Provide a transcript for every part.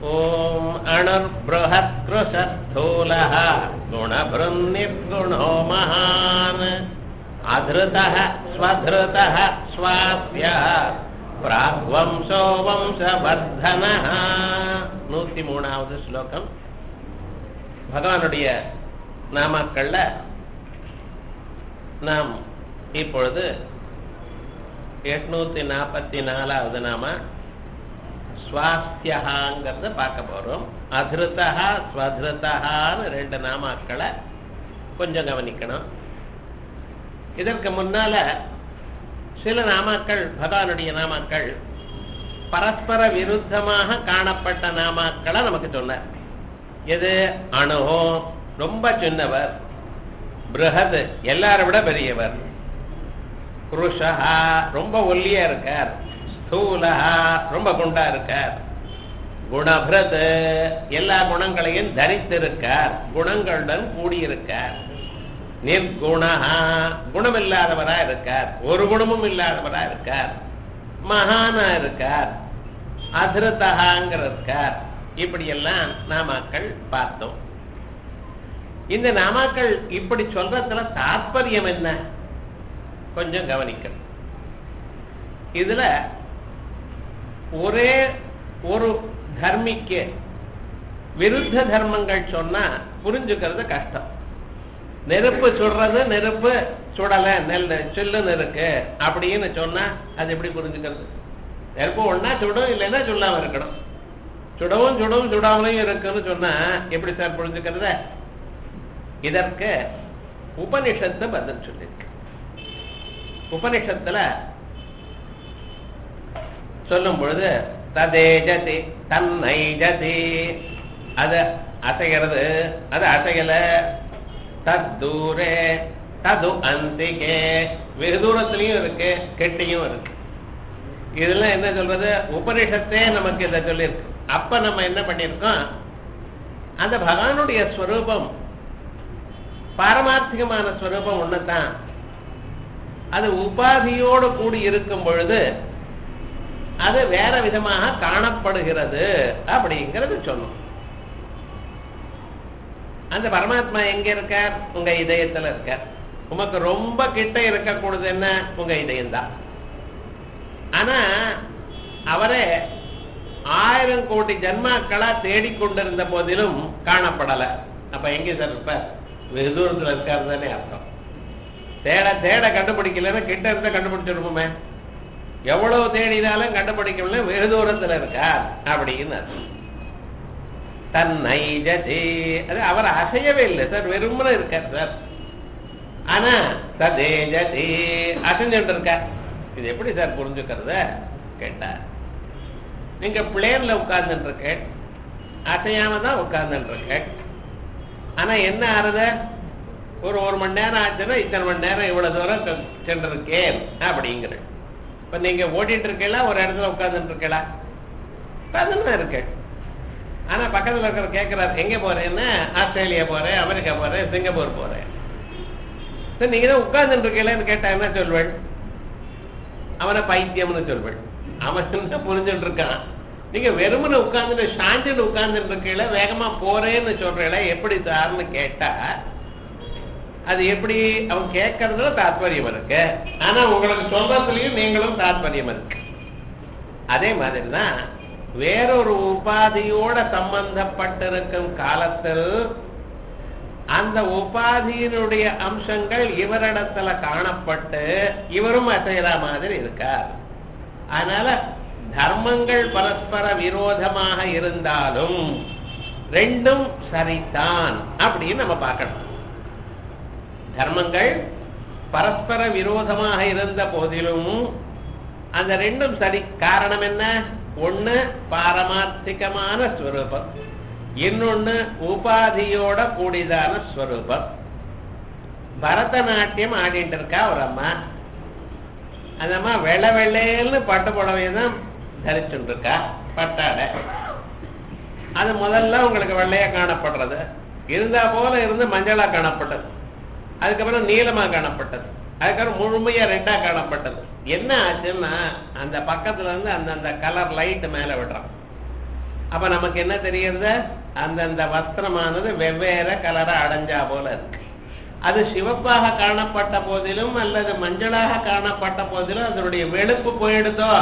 ॐ अणुर्बृहत्कृशस्थूलः गुणभृन्निर्गुणो महान् अधृतः स्वधृतः स्वास्यः प्राग्वंशो வம்சவர்தனः நூத்தி மூணாவது ஸ்லோகம் பகவானுடைய நாமாக்கள்ல நாம் இப்பொழுது எட்நூத்தி நாற்பத்தி நாலாவது நாம சுவாஸ்தியகாங்கிறத பார்க்க போறோம் அதிருத்தா ஸ்வதிருத்தான்னு ரெண்டு நாமாக்களை கொஞ்சம் கவனிக்கணும் இதற்கு முன்னால சில நாமாக்கள் பகவானுடைய நாமாக்கள் பரஸ்பர விருத்தமாக காணப்பட்ட நாமாக்களை நமக்கு சொன்னார் எது அணுகோ ரொம்ப சின்னவர் பிருஹத் எல்லாரை விட பெரியவர் புருஷா ரொம்ப ஒல்லியா இருக்கார் ஸ்தூலஹா ரொம்ப குண்டா இருக்கார் குணபிரத் எல்லா குணங்களையும் தரித்திருக்கார் குணங்களுடன் கூடியிருக்கார் நிர்குணஹா குணம் இல்லாதவரா இருக்கார் ஒரு குணமும் இல்லாதவரா இருக்கார் மகானா இருக்கார் அதிருத்தகாங்கிற இருக்கார் இப்படி எல்லாம் நாமாக்கள் பார்த்தோம் இந்த நாமாக்கள் இப்படி சொல்றதுல தாற்பயம் என்ன கொஞ்சம் கவனிக்கணும் இதுல ஒரே ஒரு தர்மிக்கு விருத்த தர்மங்கள் சொன்னா புரிஞ்சுக்கிறது கஷ்டம் நெருப்பு சுடுறது நெருப்பு சுடல நெல் சில்லுன்னு இருக்கு அப்படின்னு சொன்னா அது எப்படி புரிஞ்சுக்கிறது நெருப்பு ஒன்னா சுடும் இல்லைன்னா சொல்லாம இருக்கணும் சுடவும் சுடவும் சுடாமலையும் இருக்குன்னு சொன்னா எப்படி சார் புரிஞ்சுக்கிறத இதற்கு உபனிஷத்து பதில் சொல்லியிருக்கு உபனிஷத்துல சொல்லும் பொழுது ததேஜதி தன்னை ஜதி அது அசைகிறது அது அசையல தூரே தது அந்திகே வெகு தூரத்திலையும் இருக்கு கெட்டியும் இருக்கு இதெல்லாம் என்ன சொல்றது உபனிஷத்தே நமக்கு இதை சொல்லியிருக்கு அப்ப நம்ம என்ன பண்ணிருக்கோம் அந்த பகவானுடைய ஸ்வரூபம் பாரமார்த்திகமான ஸ்வரூபம் ஒண்ணுதான் அது உபாதியோடு கூடி இருக்கும் பொழுது அது வேற விதமாக காணப்படுகிறது அப்படிங்கிறது சொல்லும் அந்த பரமாத்மா எங்க இருக்கார் உங்க இதயத்துல இருக்கார் உமக்கு ரொம்ப கிட்ட இருக்கக்கூடாது என்ன உங்க இதயம் தான் ஆனா அவரே ஆயிரம் கோடி ஜன்மாக்களா தேடிக்கொண்டிருந்த போதிலும் காணப்படல அப்ப எங்க சார் இருப்ப வெகு தூரத்துல இருக்காரு தானே அர்த்தம் தேட தேட கண்டுபிடிக்கலன்னா கிட்ட இருந்தா கண்டுபிடிச்சிருப்போமே எவ்வளவு தேடினாலும் கண்டுபிடிக்கல வெகு தூரத்துல இருக்கார் அப்படின்னு தன்னை ஜதி அது அவர் அசையவே இல்லை சார் வெறுமன இருக்கார் சார் ஆனா ததே ஜதி அசைஞ்சுட்டு இருக்கார் இது எப்படி சார் புரிஞ்சுக்கிறத கேட்டார் நீங்க பிளேன்ல உட்கார்ந்துட்டு இருக்க அசையாம தான் உட்கார்ந்துட்டு இருக்க ஆனா என்ன ஆறுத ஒரு ஒரு மணி நேரம் ஆச்சுன்னா இத்தனை மணி நேரம் இவ்வளவு தூரம் சென்றிருக்கேன் அப்படிங்கிற இப்ப நீங்க ஓட்டிட்டு இருக்கீங்களா ஒரு இடத்துல உட்கார்ந்துட்டு இருக்கீங்களா உட்கார்ந்துட்டு இருக்கேன் ஆனா பக்கத்துல இருக்கிற கேட்கிறாரு எங்க போறேன்னு ஆஸ்திரேலியா போறேன் அமெரிக்கா போறேன் சிங்கப்பூர் போறேன் சரி நீங்க தான் உட்கார்ந்துட்டு இருக்கீங்களேன்னு கேட்டா என்ன சொல்வேள் அவனை பைத்தியம்னு சொல்வேள் அவன் புரிஞ்சுட்டு இருக்கான் நீங்க வெறுமனை உட்கார்ந்துட்டு சாஞ்சுட்டு உட்கார்ந்துட்டு இருக்கீங்கள வேகமா போறேன்னு சொல்றீங்கள எப்படி சார்னு கேட்டா அது எப்படி அவன் கேட்கறதுல தாற்பயம் இருக்கு ஆனா உங்களுக்கு சொல்றதுலயும் நீங்களும் தாற்பயம் இருக்கு அதே மாதிரிதான் வேறொரு உபாதியோட சம்பந்தப்பட்டிருக்கும் காலத்தில் அந்த உபாதியினுடைய அம்சங்கள் இவரிடத்துல காணப்பட்டு இவரும் அசைகிற மாதிரி இருக்கார் அதனால தர்மங்கள் பரஸ்பர விரோதமாக இருந்தாலும் ரெண்டும் சரிதான் அப்படின்னு நம்ம பார்க்கணும் தர்மங்கள் பரஸ்பர விரோதமாக இருந்த போதிலும் அந்த ரெண்டும் சரி காரணம் என்ன ஒண்ணு பாரமார்த்திகமான ஸ்வரூபம் இன்னொன்னு உபாதியோட கூடிதான ஸ்வரூபம் பரதநாட்டியம் ஆடிட்டு இருக்கா ஒரு அம்மா அந்த அம்மா வெள்ளை வெள்ளைன்னு பட்டு புடவை தான் தரிச்சுட்டு இருக்கா பட்டாடை அது முதல்ல உங்களுக்கு வெள்ளையா காணப்படுறது இருந்தா போல இருந்து மஞ்சளா காணப்பட்டது அதுக்கப்புறம் நீளமா காணப்பட்டது அதுக்கப்புறம் முழுமையா ரெண்டா காணப்பட்டது என்ன ஆச்சுன்னா அந்த பக்கத்துல இருந்து அந்த அந்த கலர் லைட் மேல விடுறான் அப்ப நமக்கு என்ன தெரியுது அந்தந்த வஸ்திரமானது வெவ்வேறு கலரை அடைஞ்சா போல இருக்கு அது சிவப்பாக காணப்பட்ட போதிலும் அல்லது மஞ்சளாக காணப்பட்ட போதிலும் அதனுடைய வெளுப்பு போயிடுதோ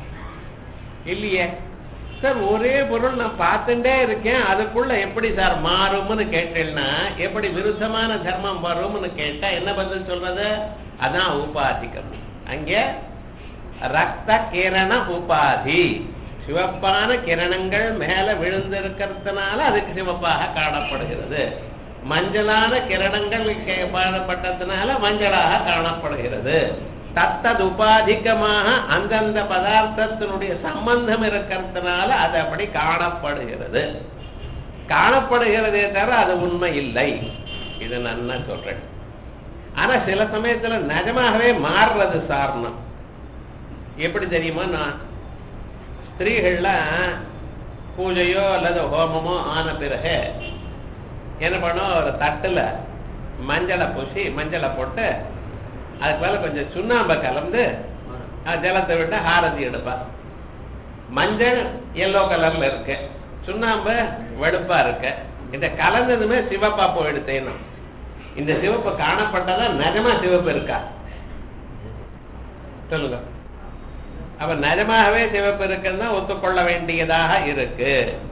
இல்லையே சார் ஒரே பொருள் நான் பார்த்துட்டே இருக்கேன் அதுக்குள்ள எப்படி சார் மாறும்னு கேட்டேன்னா எப்படி விருத்தமான தர்மம் வரும்னு கேட்டா என்ன பதில் சொல்றது அதான் உபாதிக்கம் அங்கே ரத்த கிரண உபாதி சிவப்பான கிரணங்கள் மேல விழுந்திருக்கிறதுனால அதுக்கு சிவப்பாக காணப்படுகிறது மஞ்சளான கிரணங்கள் காணப்பட்டதுனால மஞ்சளாக காணப்படுகிறது தத்தது உபாதிகமாக அந்தந்த பதார்த்தத்தினுடைய சம்பந்தம் இருக்கிறதுனால அது அப்படி காணப்படுகிறது காணப்படுகிறதே தவிர அது உண்மை இல்லை இது நான் சொல்றேன் ஆனா சில சமயத்துல நிஜமாகவே மாறுறது சாரணம் எப்படி தெரியுமா நான் ஸ்திரீகள்லாம் பூஜையோ அல்லது ஹோமமோ ஆன பிறகு என்ன பண்ணும் ஒரு தட்டுல மஞ்சளை பூசி மஞ்சளை போட்டு அதுக்கு மேல கொஞ்சம் சுண்ணாம்பை கலந்து ஜலத்தை விட்டு ஆரத்தி எடுப்பா மஞ்சள் எல்லோ கலர்ல இருக்கு சுண்ணாம்பு வெடுப்பா இருக்கு இந்த கலந்ததுமே சிவப்பா போயிடுத்தேனும் இந்த சிவப்பு காணப்பட்டதா நிஜமா சிவப்பு இருக்கா சொல்லுங்க அப்ப நிஜமாகவே சிவப்பு இருக்குன்னா ஒத்துக்கொள்ள வேண்டியதாக இருக்கு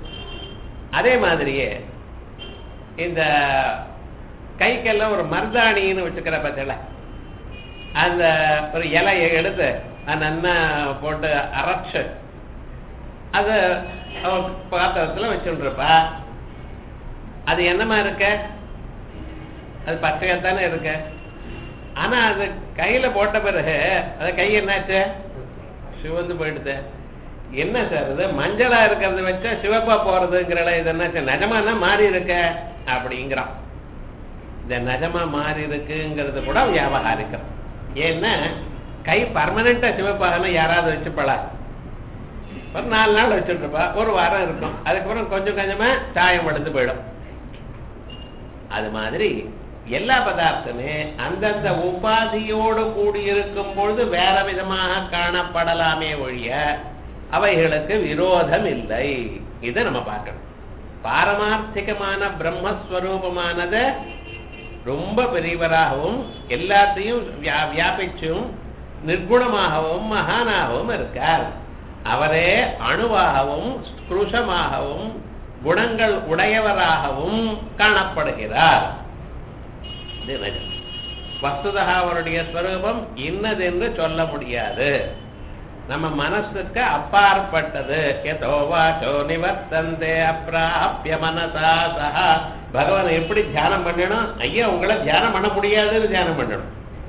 அதே மாதிரியே இந்த கைக்கெல்லாம் ஒரு மருதாணின்னு வச்சுக்கிற பத்தில அந்த ஒரு இலையை எடுத்து நன்னா போட்டு அரைச்சு அது பாத்திரத்துல வச்சுருப்பா அது என்னமா இருக்க அது பச்சையாத்தானே இருக்கு ஆனா அது கையில போட்ட பிறகு அது கை என்னாச்சு சிவந்து போயிடுது என்ன சார் இது மஞ்சளா இருக்கிறது வச்சா சிவப்பா போறதுங்கிற இது என்னாச்சு நிஜமானா மாறி இருக்க அப்படிங்கிறான் இந்த நிஜமா மாறி இருக்குங்கிறது கூட வியாபகாரிக்கம் ஏன்னா கை பர்மனண்டா சிவப்பாகனா யாராவது வச்சுப்படா ஒரு நாலு நாள் வச்சுட்டு இருப்பா ஒரு வாரம் இருக்கும் அதுக்கப்புறம் கொஞ்சம் கொஞ்சமா சாயம் எடுத்து போயிடும் அது மாதிரி எல்லா பதார்த்தமே அந்தந்த உபாதியோடு கூடியிருக்கும் பொழுது வேற விதமாக காணப்படலாமே ஒழிய அவைகளுக்கு விரோதம் இல்லை இதை நம்ம பார்க்கணும் பாரமார்த்திகமான பிரம்மஸ்வரூபமானது ரொம்ப பெரியவராகவும் எல்லாத்தையும் வியா- வியாபிச்சும் நிர்குணமாகவும் மகானாகவும் இருக்கார் அவரே அணுவாகவும் ஸ்புருஷமாகவும் குணங்கள் உடையவராகவும் காணப்படுகிறார் இது நிஜம். வஸ்துதா அவருடைய ஸ்வரூபம் இன்னதென்று சொல்ல முடியாது நம்ம மனசுக்கு அப்பாற்பட்டது எதோ வாச்சோ நிவர்த்தந்தே அப்பிராபிய மனசா சஹா பகவான் எப்படி தியானம் பண்ணணும் ஐயா உங்களை தியானம் பண்ண முடியாதுன்னு தியானம் பண்ணணும்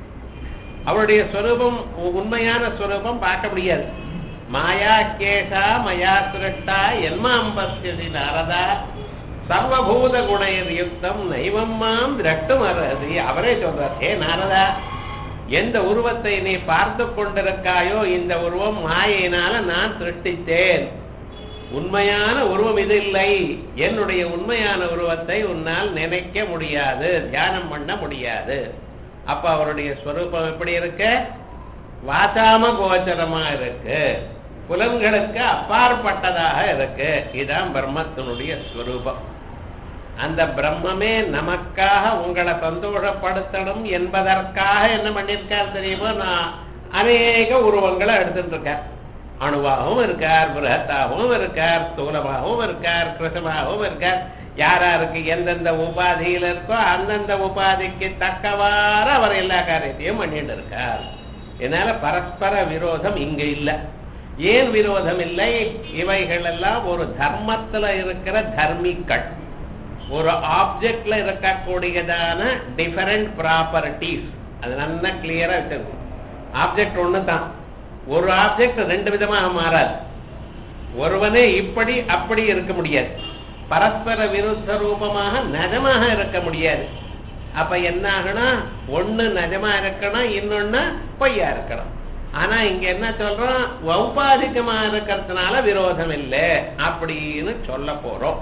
அவருடைய ஸ்வரூபம் உ- உண்மையான ஸ்வரூபம் பார்க்க முடியாது மாயா கேஷா மயா சிருஷ்டா என்மாம் பசியதி நாரதா சர்வபூத குணையர் யுக்தம் நைவம் மாம் திரட்டும் அருகதி அவரே சொல்றார் ஏ நாரதா எந்த உருவத்தை நீ பார்த்து கொண்டிருக்காயோ இந்த உருவம் மாயினால நான் சிருஷ்டித்தேன் உண்மையான உருவம் இது இல்லை என்னுடைய உண்மையான உருவத்தை உன்னால் நினைக்க முடியாது தியானம் பண்ண முடியாது அப்ப அவருடைய ஸ்வரூபம் எப்படி இருக்கு வாசாம கோச்சரமா இருக்கு புலன்களுக்கு அப்பாற்பட்டதாக இருக்கு இதுதான் பிரம்மத்தினுடைய ஸ்வரூபம் அந்த பிரம்மமே நமக்காக உங்களை சந்தோஷப்படுத்தணும் என்பதற்காக என்ன பண்ணியிருக்கார் தெரியுமா நான் அநேக உருவங்களை எடுத்துட்டு இருக்கேன் அணுவாகவும் இருக்கார் பிருகத்தாகவும் இருக்கார் ஸ்தூலமாகவும் இருக்கார் கிருஷமாகவும் இருக்கார் யாராருக்கு எந்தெந்த உபாதியில் இருக்கோ அந்தந்த உபாதிக்கு தக்கவாறு அவர் எல்லா காரியத்தையும் பண்ணிட்டு இருக்கார் இதனால பரஸ்பர விரோதம் இங்க இல்லை ஏன் விரோதம் இல்லை இவைகள் எல்லாம் ஒரு தர்மத்துல இருக்கிற தர்மிக்கள் ஒரு ஆப்ஜெக்ட்ல இருக்கக்கூடியதான டிஃபரண்ட் ப்ராப்பர்ட்டிஸ் அது நல்லா கிளியரா வச்சிருக்கும் ஆப்ஜெக்ட் ஒண்ணு தான் ஒரு ஆப்ஜெக்ட் ரெண்டு விதமாக மாறாது ஒருவனே இப்படி அப்படி இருக்க முடியாது பரஸ்பர விருத்த ரூபமாக நிஜமாக இருக்க முடியாது அப்ப என்ன ஆகணும் ஒண்ணு நிஜமா இருக்கணும் இன்னொன்னு பொய்யா இருக்கணும் ஆனா இங்க என்ன சொல்றோம் ஔபாதிகமா இருக்கிறதுனால விரோதம் இல்லை அப்படின்னு சொல்ல போறோம்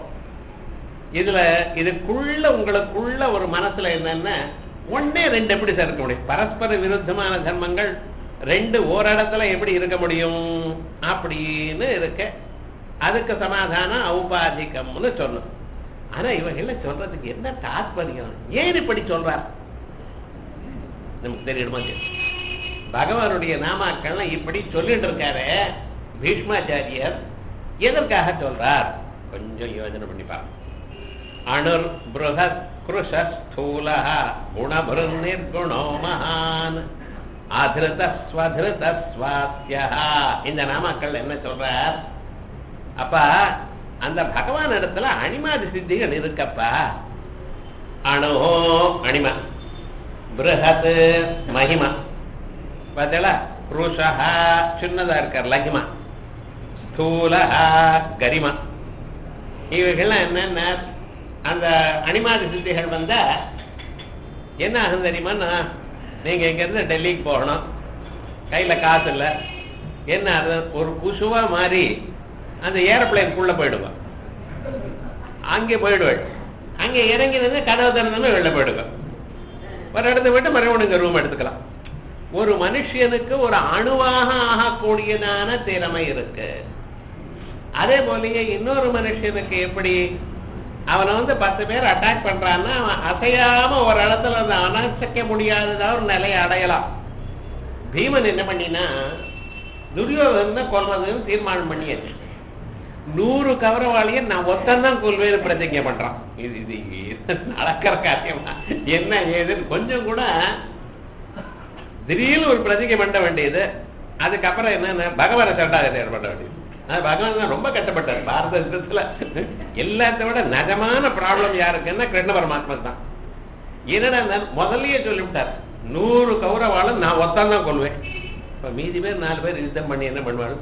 இதுல இதுக்குள்ள உங்களுக்குள்ள ஒரு மனசுல என்னன்னா ஒண்ணே ரெண்டு எப்படி சார் இருக்க முடியும் பரஸ்பர விருத்தமான தர்மங்கள் ரெண்டு ஓரிடத்துல எப்படி இருக்க முடியும் அப்படின்னு இருக்க அதுக்கு சமாதானம் ஔபாதிகம்னு சொன்னோம் ஆனா இவங்கள சொல்றதுக்கு என்ன தாத்பரியம் ஏன் இப்படி சொல்றார் நமக்கு தெரியணுமா தெரியும் பகவானுடைய நாமாக்கள்லாம் இப்படி சொல்லிட்டு இருக்காரு பீஷ்மாச்சாரியர் எதற்காக சொல்றார் கொஞ்சம் யோசனை பண்ணி பாருங்க அணுர் பிருகத் கிருஷஸ்தூல குணபிருந் நிர்குணோ மகான் அதிருத ஸ்வதிருத ஸ்வாஸ்யா இந்த நாமாக்கள் என்ன சொல்றார் அப்பா அந்த பகவான் இடத்துல அணிமாதி சித்திகள் இருக்கப்பா அணு அணிமா பிருஹத் மகிமா பார்த்தீங்களா புருஷா சின்னதா இருக்கார் லகிமா ஸ்தூலஹா கரிமா இவைகள்லாம் என்னென்ன அந்த அணிமாதி சித்திகள் வந்தா என்ன ஆகும் தெரியுமாண்ணா நீங்க இங்க இருந்து டெல்லிக்கு போகணும் கையில காசு இல்ல என்ன அது ஒரு குசுவா மாறி அந்த ஏரோப்ளைனுக்குள்ள போயிடுவோம் அங்கே போயிடுவேன் அங்க இறங்கினது கதவு திறந்தோன்னு வெளில போயிடுவேன் ஒரு இடத்த விட்டு மறுபடியும் இங்க ரூம் எடுத்துக்கலாம் ஒரு மனுஷனுக்கு ஒரு அணுவாக ஆகக்கூடியதான திறமை இருக்கு அதே போலயே இன்னொரு மனுஷனுக்கு எப்படி அவனை வந்து பத்து பேர் அட்டாக் பண்றான்னா அவன் அசையாம ஒரு இடத்துல அந்த அனசைக்க முடியாததா ஒரு நிலையை அடையலாம் பீமன் என்ன பண்ணினா துரியோதன கொல்றதுன்னு தீர்மானம் பண்ணியாச்சு நூறு கவரவாளியை நான் ஒத்தந்தான் கொள்வேன்னு பிரதிஜை பண்றான் இது இது இது நடக்கிற காரியமா என்ன ஏதுன்னு கொஞ்சம் கூட திடீர்னு ஒரு பிரதிஜை பண்ண வேண்டியது அதுக்கப்புறம் என்னன்னா பகவான சட்டாகத்தை பண்ண வேண்டியது அது பகவான் தான் ரொம்ப கஷ்டப்பட்டார் பாரத யுத்தத்துல எல்லாத்த விட நிஜமான ப்ராப்ளம் யாருக்குன்னா கிருஷ்ண பரமாத்மா தான் என்னடா நான் முதல்லயே சொல்லிவிட்டார் நூறு கௌரவாலும் நான் ஒத்தான் தான் கொள்வேன் இப்ப மீதி பேர் நாலு பேர் யுத்தம் பண்ணி என்ன பண்ணுவாரு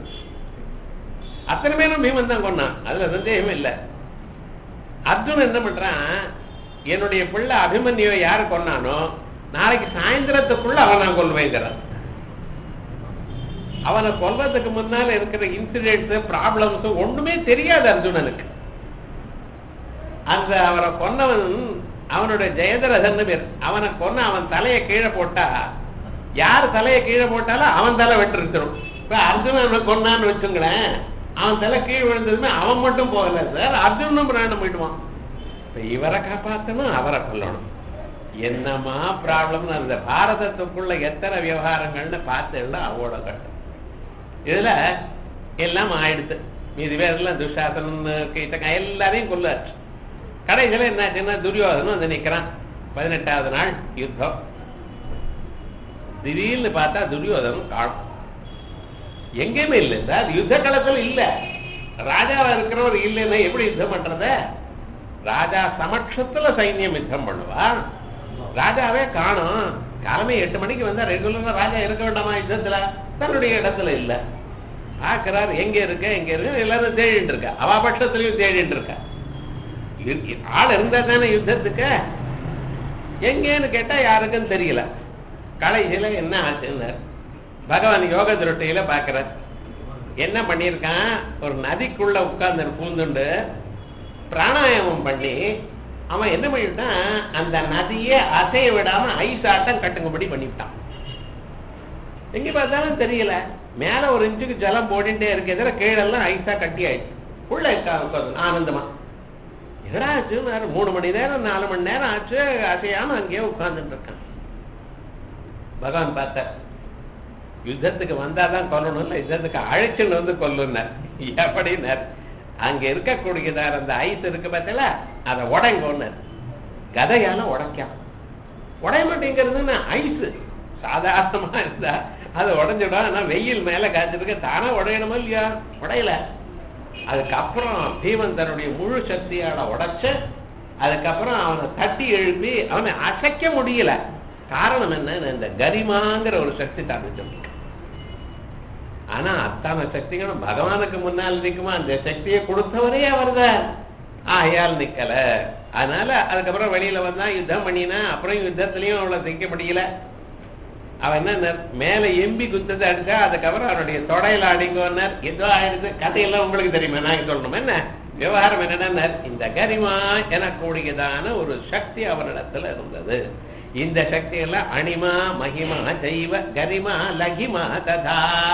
அத்தனை பேரும் பீமன் தான் கொண்டான் அதுல சந்தேகமே இல்லை அர்ஜுன் என்ன பண்றான் என்னுடைய பிள்ளை அபிமன்யுவை யாரு கொன்னானோ நாளைக்கு சாயந்தரத்துக்குள்ள அவன் நான் கொள்வேங்கிறான் அவனை கொல்றதுக்கு முன்னால இருக்கிற இன்சிடென்ட்ஸ் ப்ராப்ளம்ஸ் ஒண்ணுமே தெரியாது அர்ஜுனனுக்கு அந்த அவரை கொன்னவன் அவனுடைய ஜெயதரதன் பேர் அவனை கொன்ன அவன் தலையை கீழே போட்டா யார் தலையை கீழே போட்டாலும் அவன் தலை வெட்டிருச்சிடும் இப்ப அர்ஜுனன் கொன்னான்னு வச்சுங்களேன் அவன் தலை கீழே விழுந்ததுமே அவன் மட்டும் போகல சார் அர்ஜுனனும் பிராணம் போயிடுவான் இப்ப இவரை காப்பாற்றணும் அவரை கொல்லணும் என்னமா ப்ராப்ளம் அந்த பாரதத்துக்குள்ள எத்தனை விவகாரங்கள்னு பார்த்துடலாம் அவோட கட்டம் இதுல எல்லாம் ஆயிடுத்து மீதி பேர்லாம் துஷாசனன் கீட்டங்க எல்லாரையும் கொல்லாச்சு கடைசியில என்னாச்சுன்னா துரியோதனும் வந்து நிக்கிறான் பதினெட்டாவது நாள் யுத்தம் திடீர்னு பார்த்தா துரியோதனும் காணும் எங்கேயுமே இல்லை சார் யுத்த களத்துல இல்ல ராஜாவா இருக்கிறவர் இல்லைன்னா எப்படி யுத்தம் பண்றத ராஜா சமட்சத்துல சைன்யம் யுத்தம் பண்ணுவா ராஜாவே காணும் காலமே எட்டு மணிக்கு வந்தா ரெகுலரா ராஜா இருக்க வேண்டாமா யுத்தத்துல தன்னுடைய இடத்துல இல்ல ஆக்கிறார் எங்க இருக்க எங்க இருக்கு எல்லாரும் தேடிட்டு இருக்கா அவ பட்சத்திலையும் தேடிட்டு இருக்கா இரு- ஆள் இருந்தா தானே யுத்தத்துக்கு எங்கேன்னு கேட்டா யாருக்கும் தெரியல கடைசியில என்ன ஆச்சுன்னு பகவான் யோக திருஷ்டியில பாக்குறார் என்ன பண்ணியிருக்கான் ஒரு நதிக்குள்ள உட்கார்ந்து பூந்துண்டு பிராணாயாமம் பண்ணி அவன் என்ன பண்ணிவிட்டான் அந்த நதியை அசைய விடாம ஐஸ் ஆட்டம் கட்டுங்கும்படி பண்ணிவிட்டான் எங்க பார்த்தாலும் தெரியல மேல ஒரு இன்ச்சுக்கு ஜலம் போட்டுட்டே இருக்கு எதிர கீழெல்லாம் ஐஸா கட்டி ஆயிடுச்சு உள்ள இருக்கா உட்கார்ந்து ஆனந்தமா என்னடா ஆச்சு மூணு மணி நேரம் நாலு மணி நேரம் ஆச்சு அசையாம அங்கேயே உட்கார்ந்துட்டு இருக்கான் பகவான் பார்த்தார் யுத்தத்துக்கு வந்தாதான் கொல்லணும் இல்ல யுத்தத்துக்கு அழைச்சுன்னு வந்து கொல்லுனார் எப்படின்னார் அங்க இருக்கக்கூடியதார் அந்த ஐஸ் இருக்கு பார்த்தல அதை உடைங்கோன்னார் கதையால உடைக்கான் உடைய மாட்டேங்கிறதுன்னா ஐஸ் சாதாரணமா இருந்தா அது உடைஞ்சிடும் ஆனா வெயில் மேல காய்ச்சிருக்க தானா உடையணுமா இல்லையா உடையல அதுக்கப்புறம் பீமன் தன்னுடைய முழு சக்தியால உடைச்சு அதுக்கப்புறம் அவனை தட்டி எழுப்பி அவனை அசைக்க முடியல காரணம் என்ன இந்த கரிமாங்கிற ஒரு சக்தி தாண்டிச்சு ஆனா அத்தனை சக்திகளும் பகவானுக்கு முன்னால் நிக்குமா அந்த சக்தியை கொடுத்தவரே அவர்தான் ஆயால் நிக்கல அதனால அதுக்கப்புறம் வெளியில வந்தா யுத்தம் பண்ணினா அப்புறம் யுத்தத்திலையும் அவளை திக்க முடியல அவன் என்ன மேல எம்பி குத்தத்தை அடிச்சா அதுக்கப்புறம் அவனுடைய தொடையில அடிங்கோன்னார் ஏதோ ஆயிடுது கதையெல்லாம் உங்களுக்கு தெரியுமா நான் சொல்லணும் என்ன விவகாரம் என்னன்னா இந்த கரிமா எனக்கூடியதான ஒரு சக்தி அவனிடத்துல இருந்தது இந்த சக்தி எல்லாம் அணிமா மகிமா ஜெய்வ கரிமா லகிமா ததா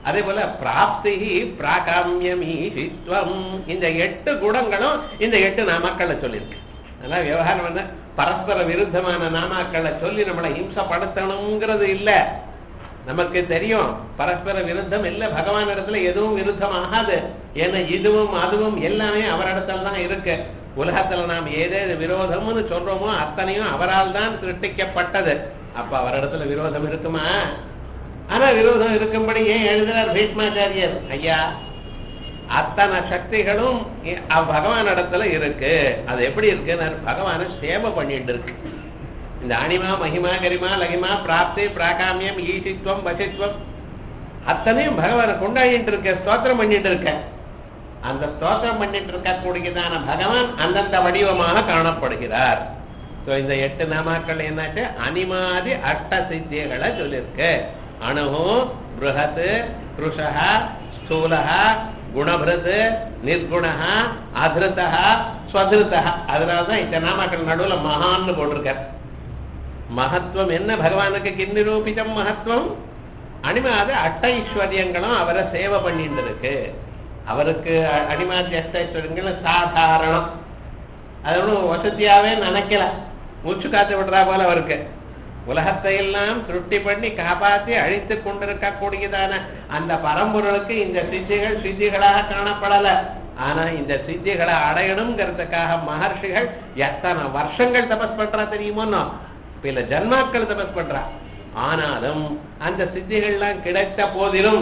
அதே போல பிராப்தி பிராகாமியமீஷித்வம் இந்த எட்டு குணங்களும் இந்த எட்டு நாமாக்களை சொல்லியிருக்கு அதெல்லாம் விவகாரம் என்ன பரஸ்பர விருத்தமான நாமாக்களை சொல்லி நம்மளை ஹிம்சப்படுத்தணுங்கிறது இல்ல நமக்கு தெரியும் பரஸ்பர விருத்தம் இல்ல பகவான் இடத்துல எதுவும் விருத்தம் ஆகாது ஏன்னா இதுவும் அதுவும் எல்லாமே அவரிடத்துல தான் இருக்கு உலகத்துல நாம் ஏதேது விரோதம்னு சொல்றோமோ அத்தனையும் அவரால் தான் சிருஷ்டிக்கப்பட்டது அப்ப அவரிடத்துல விரோதம் இருக்குமா ஆனா விரோதம் இருக்கும்படி ஏன் எழுதுறார் பீஷ்மாச்சாரியர் ஐயா அத்தனை சக்திகளும் இ- அவ் பகவான் இடத்துல இருக்கு அது எப்படி இருக்குன்னு பகவானை சேவை பண்ணிட்டு இருக்கு இந்த அனிமா மகிமா கரிமா லகிமா பிராப்தி பிராகாமியம் ஈசித்வம் வசித்வம் அத்தனையும் பகவானை கொண்டாடிட்டு இருக்க ஸ்தோத்திரம் பண்ணிட்டு இருக்க அந்த ஸ்தோத்திரம் பண்ணிட்டு இருக்கக்கூடியதான பகவான் அந்தந்த வடிவமாக காணப்படுகிறார் So, இந்த எட்டு நாமாக்கள் என்னாச்சு அனிமாதி அஷ்ட சித்திகளை சொல்லியிருக்கு அணுகு பிருஹத் கிருஷா ஸ்தூலா குணபிருத் நிர்குணா அதிருத்தா ஸ்வதிருத்தா அதனாலதான் இந்த நாமாக்கள் நடுவுல மகான்னு போட்டிருக்கார் மகத்துவம் என்ன பகவானுக்கு கிண்ணிரூபிதம் மகத்துவம் அனிமாத அட்ட ஐஸ்வர்யங்களும் அவரை சேவை பண்ணிட்டு இருக்கு அவருக்கு அ- அனிமாதி அஷ்ட ஐஸ்வர்யங்களும் சாதாரணம் அது ஒன்றும் வசதியாவே நினைக்கல மூச்சு காத்து விடுறா போல அவருக்கு உலகத்தை எல்லாம் திருஷ்டி பண்ணி காப்பாற்றி அழித்து கொண்டிருக்கக்கூடியதான அந்த பரம்பொருளுக்கு இந்த சித்திகள் சித்திகளாக காணப்படல ஆனா இந்த சித்திகளை அடையணுங்கிறதுக்காக மகர்ஷிகள் எத்தனை வருஷங்கள் தபஸ் பண்றா தெரியுமோன்னோ பில ஜன்மாக்கள் தபஸ் பண்றா ஆனாலும் அந்த சித்திகள்லாம் கிடைத்த போதிலும்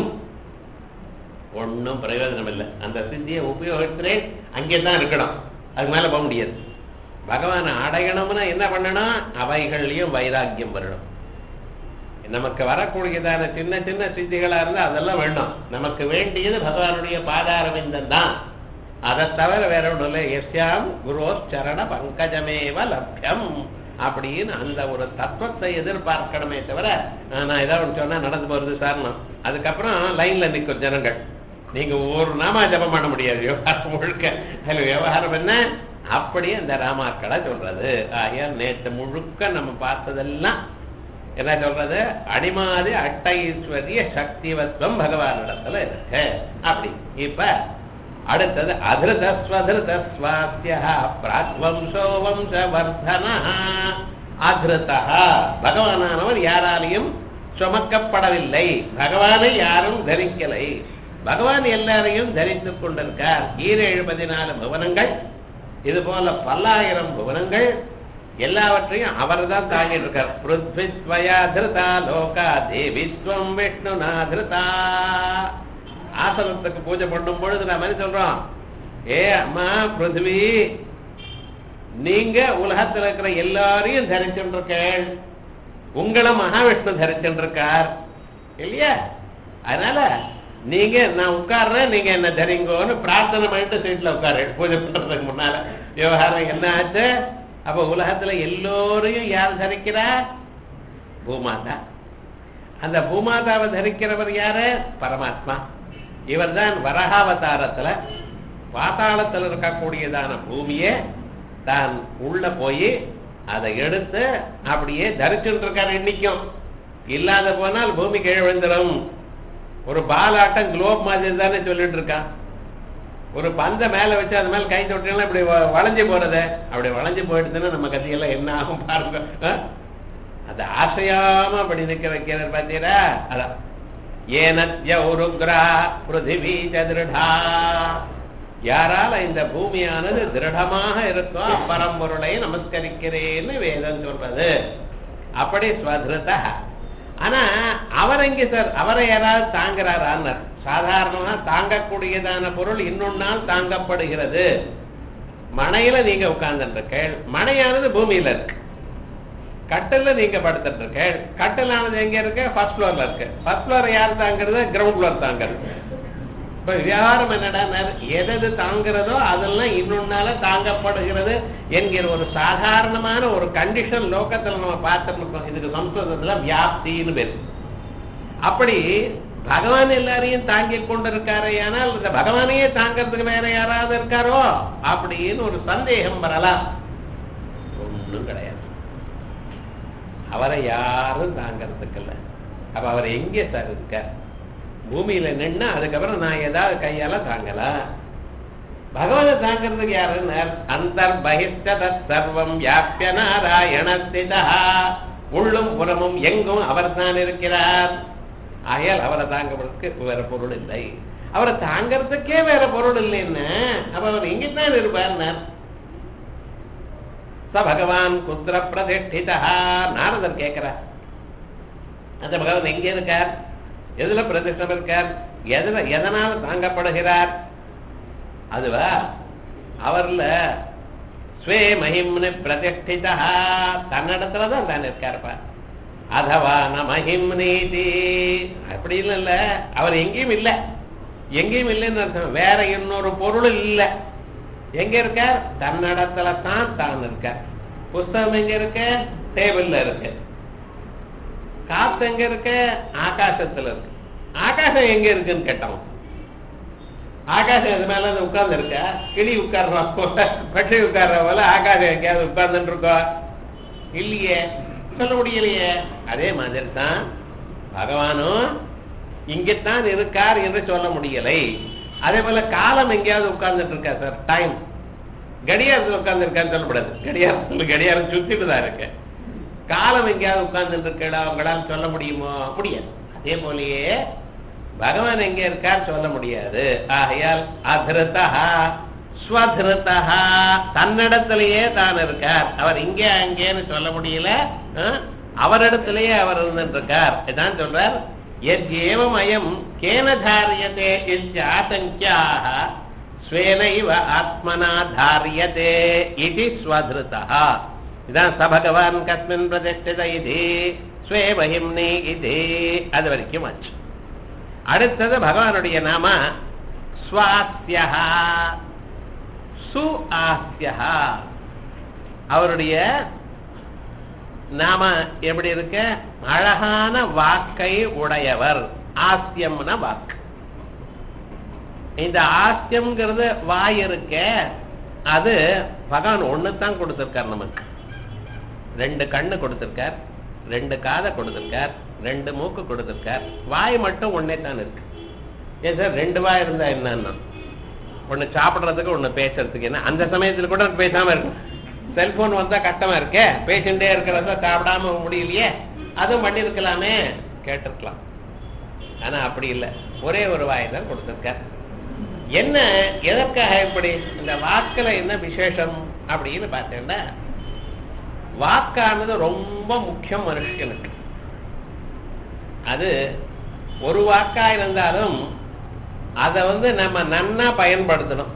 ஒண்ணும் பிரயோஜனம் இல்லை அந்த சித்தியை உபயோகிக்கிறே அங்கே தான் இருக்கணும் அதுக்கு மேல போக முடியாது பகவானை அடையணும்னா என்ன பண்ணணும் அவைகள்லயும் வைராக்கியம் வரணும் நமக்கு வரக்கூடியதான சின்ன சின்ன சித்திகளா இருந்தா அதெல்லாம் வேணும் நமக்கு வேண்டியது பகவானுடைய பாதாரவிந்தம் தான் அதை தவிர வேற ஒன்றும் இல்லை எஸ்யாம் குரு சரண பங்கஜமேவ லப்யம் அப்படின்னு அந்த ஒரு தத்துவத்தை எதிர்பார்க்கணுமே தவிர ஆஹ், நான் ஏதாவது ஒன்று சொன்னா நடந்து போறது சார்ணும் அதுக்கப்புறம் லைன்ல நிற்கும் ஜனங்கள் நீங்க ஒரு நாமா ஜபம் பண்ண முடியாது விவகாரம் முழுக்க அதுல விவகாரம் என்ன அப்படியே அந்த ராமாக்களை சொல்றது ஆகையால் நேற்று முழுக்க நம்ம பார்த்ததெல்லாம் என்ன சொல்றது அடிமாதி அட்ட ஈஸ்வரிய சக்திவத்வம் பகவானிடத்துல இருக்கு அப்படி இப்ப அடுத்தது அதிருத ஸ்வதிருத ஸ்வாஸ்ய பிராக்வம்சோ வம்சவர்தன அதிருதா பகவானானவர் யாராலையும் சுமக்கப்படவில்லை பகவானை யாரும் தரிக்கலை பகவான் எல்லாரையும் தரித்துக் கொண்டிருக்கார் ஈரேழு பதினாலு புவனங்கள் இது போல பல்லாயிரம் புவனங்கள் எல்லாவற்றையும் அவர் தான் தாங்கிட்டு இருக்கார் பிருத்விஸ்வயா திருதா லோகா தேவித்வம் விஷ்ணுனா திருதா ஆசனத்துக்கு பூஜை பண்ணும் பொழுது நான் மாதிரி சொல்றோம் ஏ அம்மா பிருத்வி நீங்க உலகத்துல இருக்கிற எல்லாரையும் தரிச்சுருக்கேள் உங்களை மகாவிஷ்ணு தரிச்சுருக்கார் இல்லையா அதனால நீங்க நான் உட்கார்றேன் நீங்க என்ன தரிங்கோன்னு பிரார்த்தனை பண்ணிட்டு சீட்ல உட்காரு பூஜை பண்றதுக்கு முன்னால விவகாரம் என்ன ஆச்சு அப்ப உலகத்துல எல்லோரையும் யார் தரிக்கிறா பூமாதா அந்த பூமாதாவை தரிக்கிறவர் யாரு பரமாத்மா இவர்தான் வரகாவதாரத்துல பாதாளத்துல இருக்கக்கூடியதான பூமியை தான் உள்ள போய் அதை எடுத்து அப்படியே தரிச்சுட்டு இருக்காரு இன்னைக்கும் இல்லாத போனால் பூமி கீழே விழுந்துடும் ஒரு பாலாட்டம் குளோப் மாதிரி தானே சொல்லிட்டு இருக்கான் ஒரு பந்தை மேல வச்சு அது மேல கை தொட்டீங்கன்னா இப்படி வ- வளைஞ்சு போறது அப்படி வளைஞ்சு போயிடுச்சுன்னா நம்ம கதையெல்லாம் என்ன ஆகும் பாருங்க ஆ? அது ஆசையாம அப்படி நிக்க வைக்கிறார் பார்த்தீரா அதான் ஏனத்ய உருக்ரா பிருத்திவி திருடா யாரால இந்த பூமியானது திருடமாக இருக்கோ அப்பரம்பொருளை நமஸ்கரிக்கிறேன்னு வேதம் சொல்றது அப்படி ஸ்வதிருதா ஆனா அவர் எங்க சார் அவரை யாராவது தாங்குறாரான்னு சாதாரணமா தாங்கக்கூடியதான பொருள் இன்னொன்னால் தாங்கப்படுகிறது மனையில நீங்க உட்கார்ந்துட்டு மனையானது பூமியில இருக்கு கட்டில்ல நீங்க படுத்துட்டு இருக்க கட்டிலானது எங்க இருக்கு ஃபர்ஸ்ட் ஃப்ளோர்ல இருக்கு ஃபர்ஸ்ட் ஃப்ளோர் யார் தாங்கிறது கிரவுண்ட் ஃப்ளோர் தாங்கிறது இப்ப விவகாரம் என்னடா எதது தாங்கிறதோ அதெல்லாம் இன்னொன்னால தாங்கப்படுகிறது என்கிற ஒரு சாதாரணமான ஒரு கண்டிஷன் லோகத்துல நம்ம பார்த்துட்டு இருக்கோம் இதுக்கு சம்ஸ்கிருதத்துல வியாப்தின்னு பேரு அப்படி பகவான் எல்லாரையும் தாங்கி கொண்டிருக்காரு ஆனால் இந்த பகவானையே தாங்கிறதுக்கு வேற யாராவது இருக்காரோ அப்படின்னு ஒரு சந்தேகம் வரலாம் ஒண்ணும் கிடையாது அவரை யாரும் தாங்கிறதுக்கு இல்ல அப்ப அவர் எங்கே சார் இருக்கார் பூமியில நின்னா அதுக்கப்புறம் நான் ஏதாவது கையால தாங்கலாம் பகவானை தாங்கிறதுக்கு யாருன்னு அந்தர் பகிஷ்டத சர்வம் வியாபிய நாராயணஸ்திதா உள்ளும் புறமும் எங்கும் அவர் தான் இருக்கிறார் ஆகையால் அவரை தாங்கிறதுக்கு வேற பொருள் இல்லை அவரை தாங்கிறதுக்கே வேற பொருள் இல்லைன்னு அப்ப அவர் எங்கிட்டான் இருப்பார் ச பகவான் குத்திர பிரதிஷ்டிதா நாரதர் கேட்கிறார் அந்த பகவான் எங்க இருக்கார் எதுல பிரதிஷ்டம் இருக்கார் எதுல எதனால் தாங்கப்படுகிறார் அதுவா அவர்ல ஸ்வே மகிம்னு பிரதிஷ்டிதா தன்னிடத்துல தான் தான் இருக்காருப்பா அதவா ந மகிம் நீதி அப்படி இல்ல அவர் எங்கேயும் இல்லை எங்கேயும் இல்லைன்னு அர்த்தம் வேற இன்னொரு பொருள் இல்லை எங்க இருக்கார் தன்னிடத்துல தான் தான் இருக்கார் புஸ்தகம் எங்க இருக்கு டேபிள்ல இருக்கு காத்து எங்க இருக்கு ஆகாசத்துல இருக்கு ஆகாசம் எங்க இருக்குன்னு கேட்டோம் ஆகாசம் இது மேல உட்கார்ந்து இருக்க கிளி உட்கார்ற போல பட்சி உட்கார்ற போல ஆகாசம் எங்கேயாவது உட்கார்ந்துட்டு இருக்கோம் இல்லையே சொல்ல முடியலையே அதே மாதிரி தான் பகவானும் இங்கத்தான் இருக்கார் என்று சொல்ல முடியலை அதே போல காலம் எங்கேயாவது உட்கார்ந்துட்டு இருக்கா சார் டைம் கடியாரத்தில் உட்கார்ந்து இருக்கான்னு சொல்லக்கூடாது கடியாரத்தில் கடியாரம் சுத்திட்டு தான் இருக்கு காலம் எங்கேயாவது உட்கார்ந்துட்டு இருக்கா உங்களால் சொல்ல முடியுமோ முடியாது அதே போலயே பகவான் எங்க இருக்கார் சொல்ல முடியாது ஆகையால் அதிருத்தா ஸ்வதிருத்தா தன்னிடத்திலேயே தான் இருக்கார் அவர் இங்கே அங்கேன்னு சொல்ல முடியல அஹ், அவரிடத்திலேயே அவர் இருந்துட்டு இருக்கார் இதான் சொல்றார் எத்யேவம் அயம் கேன தாரியதே ஆசங்கியாக ஸ்வேனைவ ஆத்மனா தாரியதே இது ஸ்வதிருத்தா இதான் ச பகவான் கஸ்மின் பிரதிஷ்டித இது ஸ்வே மகிம்னி இது அது வரைக்கும் ஆச்சு அடுத்தது பகவானுடைய நாம ஸ்வாஸ்யா சு ஆஸ்யா அவருடைய நாம எப்படி இருக்க அழகான வாக்கை உடையவர் ஆஸ்யம்னா வாக்கு இந்த ஆஸ்யம்ங்கிறது வாய் இருக்க அது பகவான் ஒண்ணு தான் கொடுத்திருக்கார் நமக்கு ரெண்டு கண்ணு கொடுத்திருக்கார் ரெண்டு காதை கொடுத்திருக்கார் ரெண்டு மூக்கு கொடுத்திருக்கார் வாய் மட்டும் ஒன்னே தான் இருக்கு ஏன் சார் ரெண்டு வாய் இருந்தா என்னன்னா ஒண்ணு சாப்பிடுறதுக்கு ஒண்ணு பேசுறதுக்கு என்ன அந்த சமயத்துல கூட பேசாம இருக்கும் செல்போன் வந்தா கஷ்டமா இருக்கே பேசிட்டே இருக்கிறத சாப்பிடாம முடியலையே அதுவும் பண்ணிருக்கலாமே கேட்டிருக்கலாம் ஆனா அப்படி இல்லை ஒரே ஒரு வாய் தான் கொடுத்திருக்கார் என்ன எதற்காக இப்படி இந்த வாக்குல என்ன விசேஷம் அப்படின்னு பார்த்தேன்னா வாக்கானது ரொம்ப முக்கியம் மனுஷனுக்கு அது ஒரு வாக்கா இருந்தாலும் அதை வந்து நம்ம நன்னா பயன்படுத்தணும்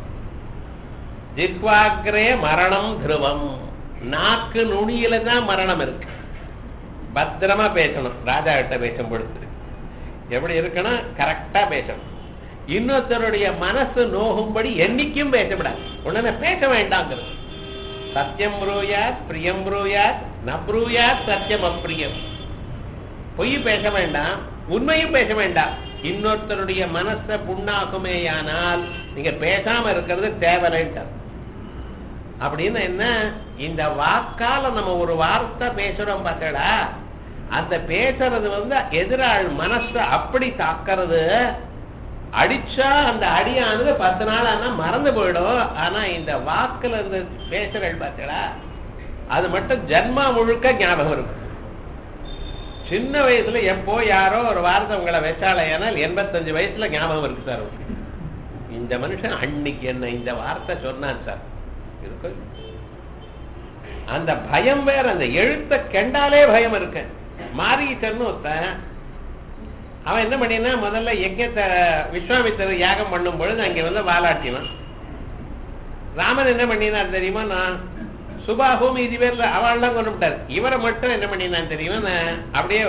ஜிஹ்வாக்ரே மரணம் துருவம் நாக்கு நுனியில தான் மரணம் இருக்கு பத்திரமா பேசணும் ராஜா கிட்ட பேசும் பொழுது எப்படி இருக்கணும் கரெக்டா பேசணும் இன்னொருத்தருடைய மனசு நோகும்படி என்னைக்கும் பேசக்கூடாது உடனே பேச வேண்டாங்கிறது சத்தியம் ப்ரூயாத் பிரியம் ப்ரூயாத் ந ப்ரூயாத் சத்தியம் அப்பிரியம் பொய் பேச வேண்டாம் உண்மையும் பேச வேண்டாம் இன்னொருத்தருடைய மனசை புண்ணாக்குமேயானால் நீங்க பேசாம இருக்கிறது தேவையில்லைன்ட்டார் அப்படின்னு என்ன இந்த வாக்கால நம்ம ஒரு வார்த்தை பேசுறோம் பார்த்தடா அந்த பேசுறது வந்து எதிராள் மனசை அப்படி தாக்கிறது அடிச்சா அந்த அடியானது பத்து நாள் ஆனா மறந்து போயிடும் ஆனா இந்த வாக்குல இருந்து பேசுறள் பார்த்தடா அது மட்டும் ஜன்மா முழுக்க ஞாபகம் இருக்கும் சின்ன வயசுல எப்போ யாரோ ஒரு வார்த்தை உங்களை வச்சாலையானால் எண்பத்தஞ்சு வயசுல ஞாபகம் இருக்கு சார் உங்களுக்கு. இந்த மனுஷன் அன்னைக்கு என்ன இந்த வார்த்தை சொன்னான் சார் இருக்கு அந்த பயம் வேற அந்த எழுத்த கெண்டாலே பயம் இருக்கு மாரீச்சன்னு ஒருத்தன் அவன் என்ன பண்ணினா முதல்ல யஜ்யத்தை விஸ்வாமித்திரர் யாகம் பண்ணும் பொழுது அங்க வந்து வாலாட்டினான் ராமன் என்ன பண்ணினார் தெரியுமா நான் சுபாகும் இது பேர்ல அவள்லாம் கொண்டு விட்டார் இவரை மட்டும் என்ன பண்ணினான் தெரியுமா நான் அப்படியே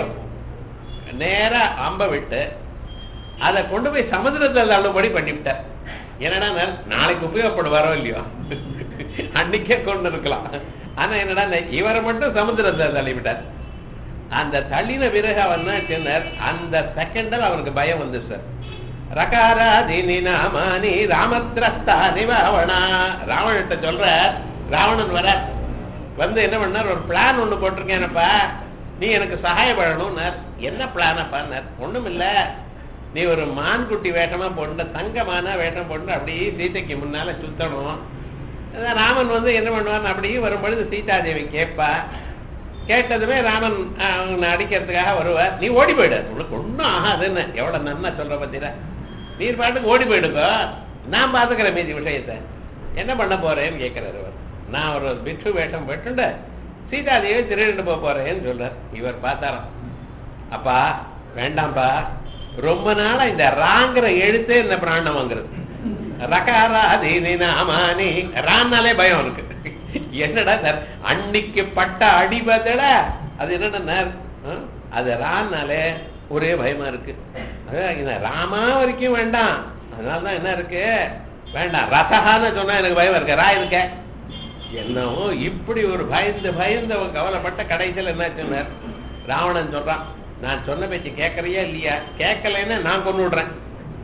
நேரா அம்ப விட்டு அதை கொண்டு போய் சமுதிரத்தில் தள்ளும்படி பண்ணிவிட்டார் என்னடா நான் நாளைக்கு உபயோகப்படுவாரோ இல்லையோ அன்னைக்கே கொண்டு இருக்கலாம் ஆனா என்னடா நான் இவரை மட்டும் சமுதிரத்தில் தள்ளிவிட்டார் அந்த தள்ளின பிறகு அவன் என்ன சொன்னார் அந்த செகண்டில் அவனுக்கு பயம் வந்து சார் ரகாராதினி நாமானி ராமத்ரஸ்தா நிவாவணா ராவணன்ட்ட சொல்ற ராவணன் வர வந்து என்ன பண்ணார் ஒரு பிளான் ஒண்ணு போட்டிருக்கேனப்பா நீ எனக்கு சகாயம் பண்ணணும்னார் என்ன பிளானப்பான்னார் ஒண்ணும் இல்ல நீ ஒரு மான்குட்டி வேஷமா போட்டு தங்கமான வேஷம் போட்டு அப்படியே சீதைக்கு முன்னால சுத்தணும் அதான் ராமன் வந்து என்ன பண்ணுவான் அப்படியே வரும்பொழுது சீதாதேவி கேட்பா கேட்டதுமே ராமன் அஹ், அவனை அடிக்கிறதுக்காக வருவார் நீ ஓடி போயிடு உனக்கு ஒன்றும் ஆகாதுன்னு எவ்வளவு நன்னா சொல்ற பத்திரா நீ பாட்டுக்கு ஓடி போயிடுக்கோ நான் பாத்துக்கிறேன் மீதி விஷயத்தை என்ன பண்ண போறேன்னு கேட்கிறாரு அவர் நான் ஒரு பிக்ஷு வேஷம் போட்டுண்டு சீதாதேவி திருடிட்டு போக போறேன்னு சொல்றார் இவர் பார்த்தாராம் அப்பா வேண்டாம்ப்பா ரொம்ப நாளா இந்த ராங்கிற எழுத்தே இந்த பிராணம் வாங்குறது ரகாராதீனி நாமானி ரான்னாலே பயம் இருக்கு என்னடா சார் அன்னைக்கு பட்ட அடிபதல அது என்னடா அது ரான்னாலே ஒரே பயமா இருக்கு அதான் இந்த ராமா வரைக்கும் வேண்டாம் அதனாலதான் என்ன இருக்கு வேண்டாம் ரசகான்னு சொன்னா எனக்கு பயம் இருக்கு ரா இருக்க என்னவோ இப்படி ஒரு பயந்து பயந்து அவன் கவலைப்பட்ட கடைசியில் என்ன சொன்னார் ராவணன் சொல்றான் நான் சொன்ன பேச்சு கேட்கறியா இல்லையா கேட்கலைன்னா நான் கொண்டு விடுறேன்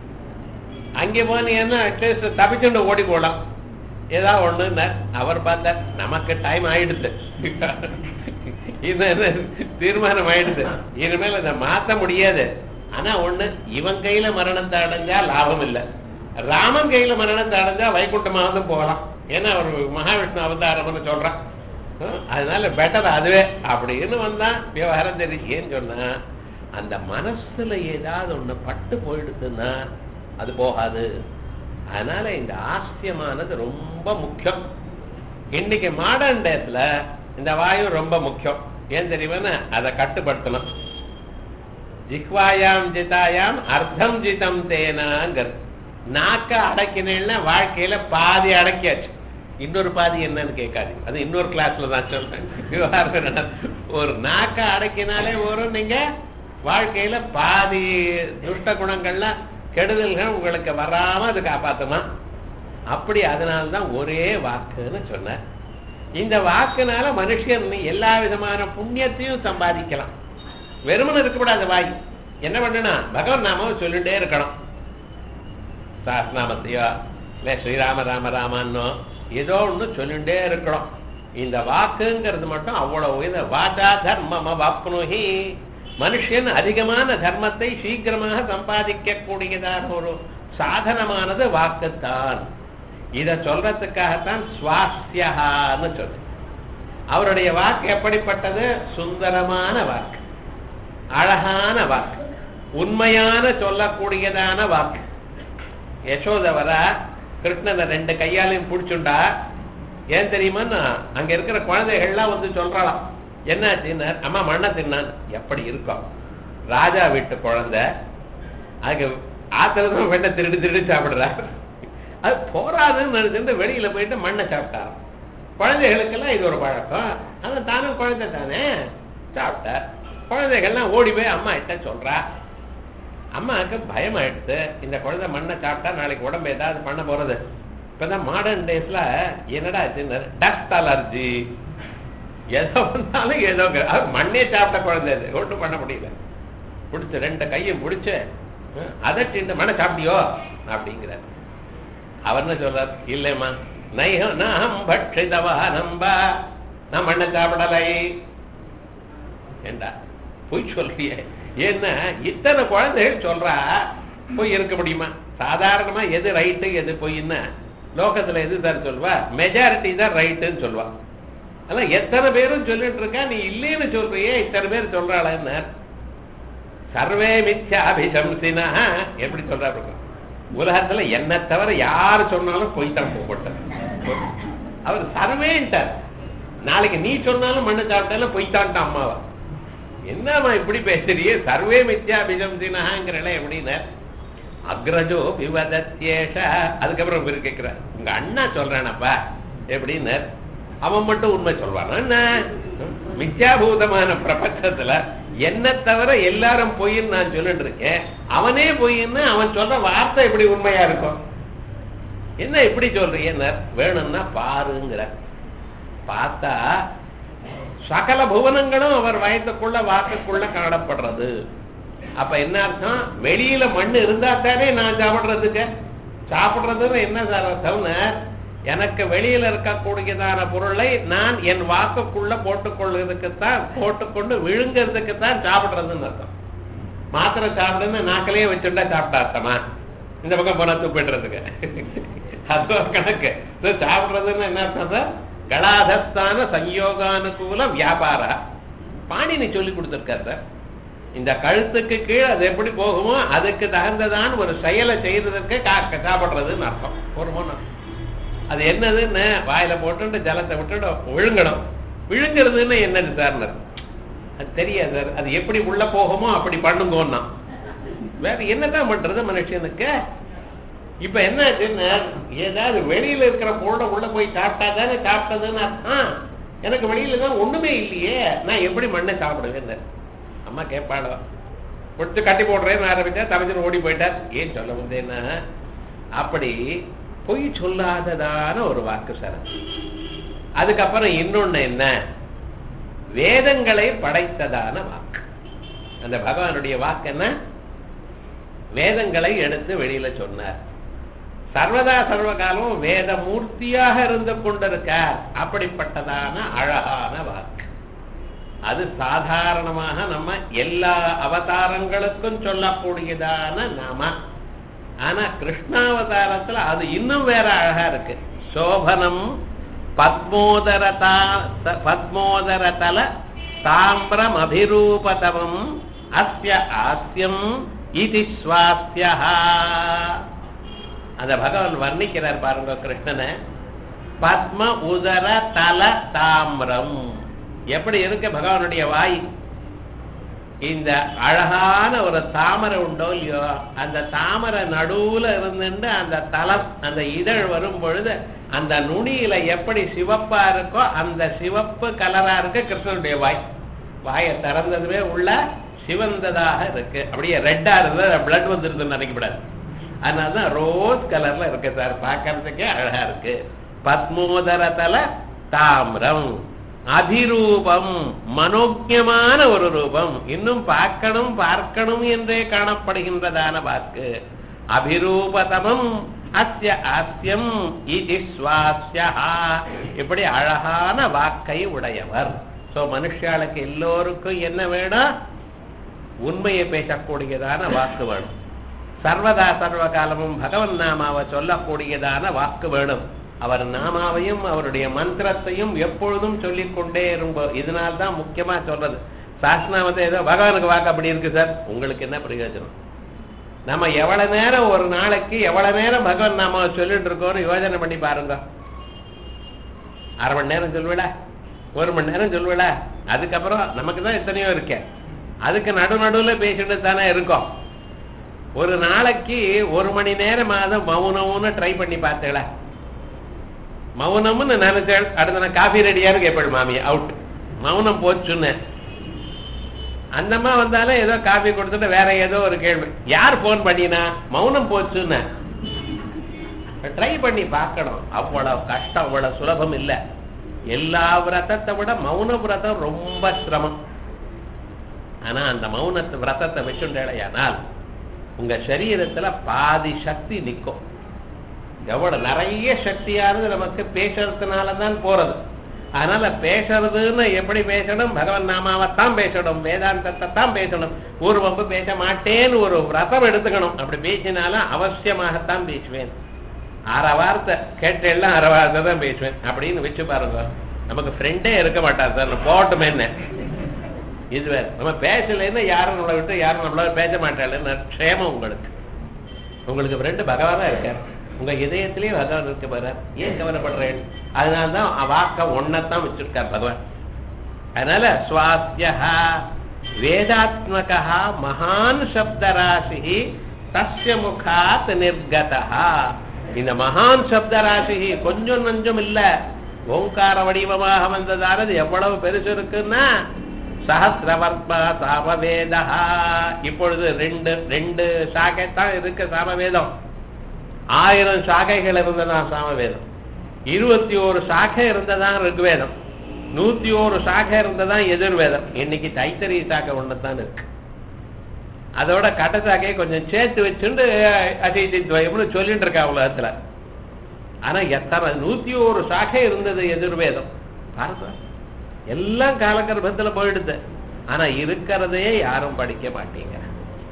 அங்கே போனீங்கன்னா அட்லீஸ்ட் தப்பிச்சுண்டு ஓடி போடலாம் ஏதாவது ஒண்ணுன்னு அவர் பார்த்தார் நமக்கு டைம் ஆயிடுது இது என்ன தீர்மானம் ஆயிடுது இனிமேல் அதை மாத்த முடியாது ஆனா ஒண்ணு இவன் கையில மரணத்தை அடைஞ்சா லாபம் இல்லை ராமன் கையில மரணத்தை அடைஞ்சா வைகுண்டமாவது போகலாம் ஏன்னா அவர் மகாவிஷ்ணு அவதாரம்னு சொல்றான் ஹம், அதனால பெட்டர் அதுவே அப்படின்னு வந்தா விவகாரம் தெரியும் ஏன்னு சொன்னா அந்த மனசுல ஏதாவது ஒண்ணு பட்டு போயிடுதுன்னா அது போகாது அதனால இந்த ஆஸ்தியமானது ரொம்ப முக்கியம் இன்னைக்கு மாடர்ன் டேஸ்ல இந்த வாயு ரொம்ப முக்கியம் ஏன் தெரியுமா அதை கட்டுப்படுத்தணும் ஜிக்வாயாம் ஜிதாயாம் அர்த்தம் ஜிதம் தேனாங்கிறது நாக்க அடக்கினேன்னா வாழ்க்கையில பாதி அடக்கியாச்சு இன்னொரு பாதி என்னன்னு கேட்காது அது இன்னொரு கிளாஸ்ல தான் சொல்றேன் விவகாரம் என்னன்னா, ஒரு நாக்க அடக்கினாலே வரும் நீங்க வாழ்க்கையில பாதி துஷ்ட குணங்கள்லாம் கெடுதல்கள் உங்களுக்கு வராம அது காப்பாத்துமா அப்படி அதனால்தான் ஒரே வாக்குன்னு சொன்னார் இந்த வாக்குனால மனுஷன் எல்லா விதமான புண்ணியத்தையும் சம்பாதிக்கலாம் வெறுமனே இருக்கக்கூடாது வாய் என்ன பண்ணனா பகவன் நாமம் சொல்லிட்டே இருக்கணும் சாஸ்நாமத்தையோ இல்லை ஸ்ரீராம ராம ராமன்னோ ஏதோ ஒன்று சொல்லிட்டே இருக்கணும் இந்த வாக்குங்கிறது மட்டும் அவ்வளவு உயர்ந்த வாச்சா தர்மம வாப்னுஹி மனுஷன் அதிகமான தர்மத்தை சீக்கிரமாக சம்பாதிக்க கூடியதான ஒரு சாதனமானது வாக்குத்தான் இத சொல்றதுக்காகத்தான் சுவாஸ்யகான்னு சொல்லு அவருடைய வாக்கு எப்படிப்பட்டது சுந்தரமான வாக்கு அழகான வாக்கு உண்மையான சொல்லக்கூடியதான வாக்கு யசோதவரா கிருஷ்ணனை ரெண்டு கையாலையும் பிடிச்சுண்டா ஏன் தெரியுமா அங்க இருக்கிற குழந்தைகள்லாம் வந்து சொல்றாளாம் என்னாச்சுன்னு அம்மா மண்ணை தின்னான் எப்படி இருக்கும் ராஜா வீட்டு குழந்தை அதுக்கு ஆத்திரதான் வெண்ணை திருடி திருடி சாப்பிடுறா அது போராதுன்னு நினைச்சிட்டு வெளியில போயிட்டு மண்ணை சாப்பிட்டாராம் குழந்தைகளுக்கெல்லாம் இது ஒரு பழக்கம் ஆனா தானும் குழந்தை தானே சாப்பிட்டார் குழந்தைகள்லாம் ஓடி போய் அம்மா கிட்ட சொல்றா அம்மாவுக்கு பயம் ஆயிடுச்சு இந்த குழந்தை மண்ணை சாப்பிட்டா நாளைக்கு உடம்பு ஏதாவது பண்ண போறது இப்பதான் மாடர்ன் டேஸ்ல என்னடா ஆச்சுன்னு டஸ்ட் அலர்ஜி ஏதோ வந்தாலும் ஏதோ க- அது மண்ணே சாப்பிட்ட குழந்தை அது ஒன்றும் பண்ண முடியல பிடிச்சு ரெண்டு கையும் பிடிச்சு ஹம், அதட்டிட்டு மண்ணை சாப்பிட்டியோ அப்படிங்கிறார் அவர் என்ன சொல்றார் இல்லைம்மா நைஹம் நாஹம் பட்சிதவா நம்பா நான் மண்ணை சாப்பிடலை ஏண்டா பொய் சொல்றியே ஏன்னா இத்தனை குழந்தைகள் சொல்றா பொய் இருக்க முடியுமா சாதாரணமா எது ரைட்டு எது பொய்ன்னா லோகத்துல எது சார் சொல்வா மெஜாரிட்டி தான் ரைட்டுன்னு சொல்வா ஆனா எத்தனை பேரும் சொல்லிட்டு இருக்கா நீ இல்லைன்னு சொல்றியே இத்தனை பேர் சொல்றாளன்னு சர்வே மித்யாபிசம்சினா எப்படி சொல்றா பாருங்க. உலகத்துல என்ன தவிர யாரு சொன்னாலும் பொய் தான் போட்டார் அவர் சர்வேன்ட்டார் நாளைக்கு நீ சொன்னாலும் மண்ணு சாப்பிட்டாலும் பொய்த்தான்ட்ட அம்மாவா என்னம்மா இப்படி பேசுறியே சர்வே மித்யாபிசம்சினாங்கிறல எப்படின்னா அக்ரஜோ விவதத்யேஷ அதுக்கப்புறம் இவர் கேட்கிறார் உங்க அண்ணா சொல்றானப்பா எப்படின்னு அவன் மட்டும் உண்மை சொல்வானா என்ன மித்யாபூதமான பிரபஞ்சத்துல என்ன தவிர எல்லாரும் பொய்ன்னு நான் சொல்லிட்டு இருக்கேன் அவனே பொய்ன்னு அவன் சொல்ற வார்த்தை எப்படி உண்மையா இருக்கும் என்ன இப்படி சொல்றீங்க வேணும்னா பாருங்கிற பார்த்தா சகல புவனங்களும் அவர் வயத்துக்குள்ள வாக்குக்குள்ள காணப்படுறது அப்ப என்ன அர்த்தம் வெளியில மண்ணு இருந்தா தானே நான் சாப்பிடுறதுக்கு சாப்பிடுறதுன்னு என்ன சார் அர்த்தம்னு எனக்கு வெளியில இருக்கக்கூடியதான பொருளை நான் என் வாக்குக்குள்ள போட்டுக்கொள்றதுக்குத்தான் போட்டுக்கொண்டு விழுங்கிறதுக்கு தான் சாப்பிடுறதுன்னு அர்த்தம் மாத்திரை சாப்பிடுன்னு நாக்கிலேயே வச்சுட்டா சாப்பிட்டாத்தமா இந்த பக்கம் போனா துப்பிடுறதுக்கு அது ஒரு கணக்கு இது சாப்பிடுறதுன்னு என்ன அர்த்தம் சார் கலாதஸ்தான சயோகானுகூல வியாபார பாணினி சொல்லி கொடுத்துருக்காரு சார் இந்த கழுத்துக்கு கீழே அது எப்படி போகுமோ அதுக்கு தகுந்ததான் ஒரு செயலை செய்யறதுக்கு கா- சாப்பிடுறதுன்னு அர்த்தம் ஒரு மூணு அது என்னதுன்னு வாயில போட்டுட்டு ஜலத்தை விட்டுட்டு விழுங்கணும் விழுங்குறதுன்னு என்னது சார் அது தெரியாது சார் அது எப்படி உள்ள போகுமோ அப்படி பண்ணுங்கன்னா வேற என்னதான் பண்றது மனுஷனுக்கு இப்ப என்ன ஆச்சுன்னா ஏதாவது வெளியில இருக்கிற பொருளை உள்ள போய் சாப்பிட்டா தானே சாப்பிட்டதுன்னு அர்த்தம் எனக்கு வெளியில தான் ஒண்ணுமே இல்லையே நான் எப்படி மண்ணை சாப்பிடுவேன் அம்மா கேட்பாளோ கொடுத்து கட்டி போடுறேன்னு ஆரம்பிச்சா தலைஞ்சர் ஓடி போயிட்டார் ஏன் சொல்ல வந்தேன்னா அப்படி பொய் சொல்லாததான ஒரு வாக்கு சார் அதுக்கப்புறம் இன்னொன்னு என்ன வேதங்களை படைத்ததான வாக்கு அந்த பகவானுடைய வாக்கு என்ன வேதங்களை எடுத்து வெளியில சொன்னார் சர்வதா சர்வகாலம் வேத மூர்த்தியாக இருந்து கொண்டிருக்கார் அப்படிப்பட்டதான அழகான வாக்கு அது சாதாரணமாக நம்ம எல்லா அவதாரங்களுக்கும் சொல்லக்கூடியதான நாம ஆனா கிருஷ்ணாவதாரத்துல அது இன்னும் வேற அழகா இருக்கு சோபனம் பத்மோதரதா பத்மோதரதல தாம்பிரம் அபிரூபதமம் அஸ்ய ஆஸ்யம் இது சுவாஸ்யா அந்த பகவான் வர்ணிக்கிறார் பாருங்க கிருஷ்ணனை பத்ம உதர தல தாமிரம் எப்படி இருக்கு பகவானுடைய வாய் இந்த அழகான ஒரு தாமரை உண்டோ இல்லையோ அந்த தாமரை நடுவுல இருந்துட்டு அந்த தலம் அந்த இதழ் வரும் பொழுது அந்த நுனியில எப்படி சிவப்பா இருக்கோ அந்த சிவப்பு கலரா இருக்கு கிருஷ்ணனுடைய வாய் வாயை திறந்ததுமே உள்ள சிவந்ததாக இருக்கு அப்படியே ரெட்டா இருந்தது பிளட் வந்துருதுன்னு நினைக்கப்படாது அதனாலதான் ரோஸ் கலர்ல இருக்கு சார் பார்க்கறதுக்கே அழகா இருக்கு பத்மோதரதல தாமிரம் அதிரூபம் மனோஜமான ஒரு ரூபம் இன்னும் பார்க்கணும் பார்க்கணும் என்றே காணப்படுகின்றதான வாக்கு அபிரூபதமம் அஸ்ய ஆஸ்யம் இது சுவாஸ்யா இப்படி அழகான வாக்கை உடையவர் சோ மனுஷாளுக்கு எல்லோருக்கும் என்ன வேணும் உண்மையை பேசக்கூடியதான வாக்கு வேணும் சர்வதா சர்வ காலமும் பகவன் நாமாவை சொல்லக்கூடியதான வாக்கு வேணும் அவர் நாமாவையும் அவருடைய மந்திரத்தையும் எப்பொழுதும் சொல்லிக் கொண்டே இருப்போம் இதனால்தான் முக்கியமா சொல்றது சாஸ்திரநாமத்தை ஏதோ பகவானுக்கு வாக்கு அப்படி இருக்கு சார் உங்களுக்கு என்ன பிரயோஜனம் நம்ம எவ்வளவு நேரம் ஒரு நாளைக்கு எவ்வளவு நேரம் பகவான் நாமாவை சொல்லிட்டு இருக்கோம்னு யோசனை பண்ணி பாருங்க அரை மணி நேரம் சொல்லுவிடா ஒரு மணி நேரம் சொல்லுவிடா அதுக்கப்புறம் நமக்கு தான் எத்தனையோ இருக்கேன் அதுக்கு நடு நடுவுல பேசிட்டு தானே இருக்கோம் ஒரு நாளைக்கு ஒரு மணி நேரம் மாதம் மௌனம்னு ட்ரை பண்ணி பார்த்தேளா மௌனம்னு நினைச்சேன் அடுத்த நான் காஃபி ரெடியாரு கேட்பேன் மாமி அவுட் மௌனம் போச்சுன்னு அந்தம்மா வந்தாலும் ஏதோ காஃபி கொடுத்துட்டு வேற ஏதோ ஒரு கேள்வி யார் போன் பண்ணினா மௌனம் போச்சுன்னு ட்ரை பண்ணி பார்க்கணும் அவ்வளவு கஷ்டம் அவ்வளவு சுலபம் இல்ல எல்லா விரதத்தை விட மௌன விரதம் ரொம்ப சிரமம் ஆனா அந்த மௌனத்து விரதத்தை வச்சுட்டேடையானால் உங்க சரீரத்துல பாதி சக்தி நிக்கும் எவ்வளவு நிறைய சக்தியானது நமக்கு பேசுறதுனால தான் போறது அதனால பேசுறதுன்னு எப்படி பேசணும் பகவன் நாமாவைத்தான் பேசணும் வேதாந்தத்தை தான் பேசணும் ஒரு வம்பு பேச மாட்டேன்னு ஒரு விரதம் எடுத்துக்கணும் அப்படி பேசினாலும் அவசியமாகத்தான் பேசுவேன் அரை வார்த்தை கேட்டெல்லாம் அரை வார்த்தை தான் பேசுவேன் அப்படின்னு வச்சு பாருங்க நமக்கு ஃப்ரெண்டே இருக்க மாட்டார் சார் போட்டுமே என்ன இது வேற நம்ம பேசலைன்னா யாரும் நம்மளை விட்டு யாரும் நம்மளால பேச மாட்டாள்னு க்ஷேமம் உங்களுக்கு உங்களுக்கு ஃப்ரெண்டு பகவானா இருக்கார் உங்க இதயத்திலேயே பகவான் இருக்க பாரு ஏன் கவலைப்படுறேன் அதனால தான் வாக்க ஒன்னத்தான் வச்சிருக்கார் பகவான் அதனால சுவாசியா வேதாத்மகா மகான் சப்தராசி தஸ்ய முகாத் நிர்கதா இந்த மகான் சப்தராசி கொஞ்சம் நஞ்சம் இல்ல ஓங்கார வடிவமாக வந்ததானது எவ்வளவு பெருசு இருக்குன்னா சஹசிரவர்மா சாமவேதா இப்பொழுது ரெண்டு ரெண்டு சாகை தான் இருக்கு சாமவேதம் ஆயிரம் சாகைகள் இருந்ததான் சாமவேதம் இருபத்தி ஒரு சாகை இருந்ததான் ருக்வேதம் நூத்தி ஒரு சாகை இருந்ததான் எதிர்வேதம் இன்னைக்கு தைத்தறி சாகை ஒண்ணுதான் இருக்கு அதோட கட்ட சாகையை கொஞ்சம் சேர்த்து வச்சுட்டு அசைத்தித்வயம்னு சொல்லிட்டு இருக்கா உலகத்துல ஆனா எத்தனை நூத்தி ஒரு சாகை இருந்தது எதிர்வேதம் பாருங்க எல்லாம் காலகர்ப்பத்துல போயிடுது ஆனா இருக்கிறதையே யாரும் படிக்க மாட்டீங்க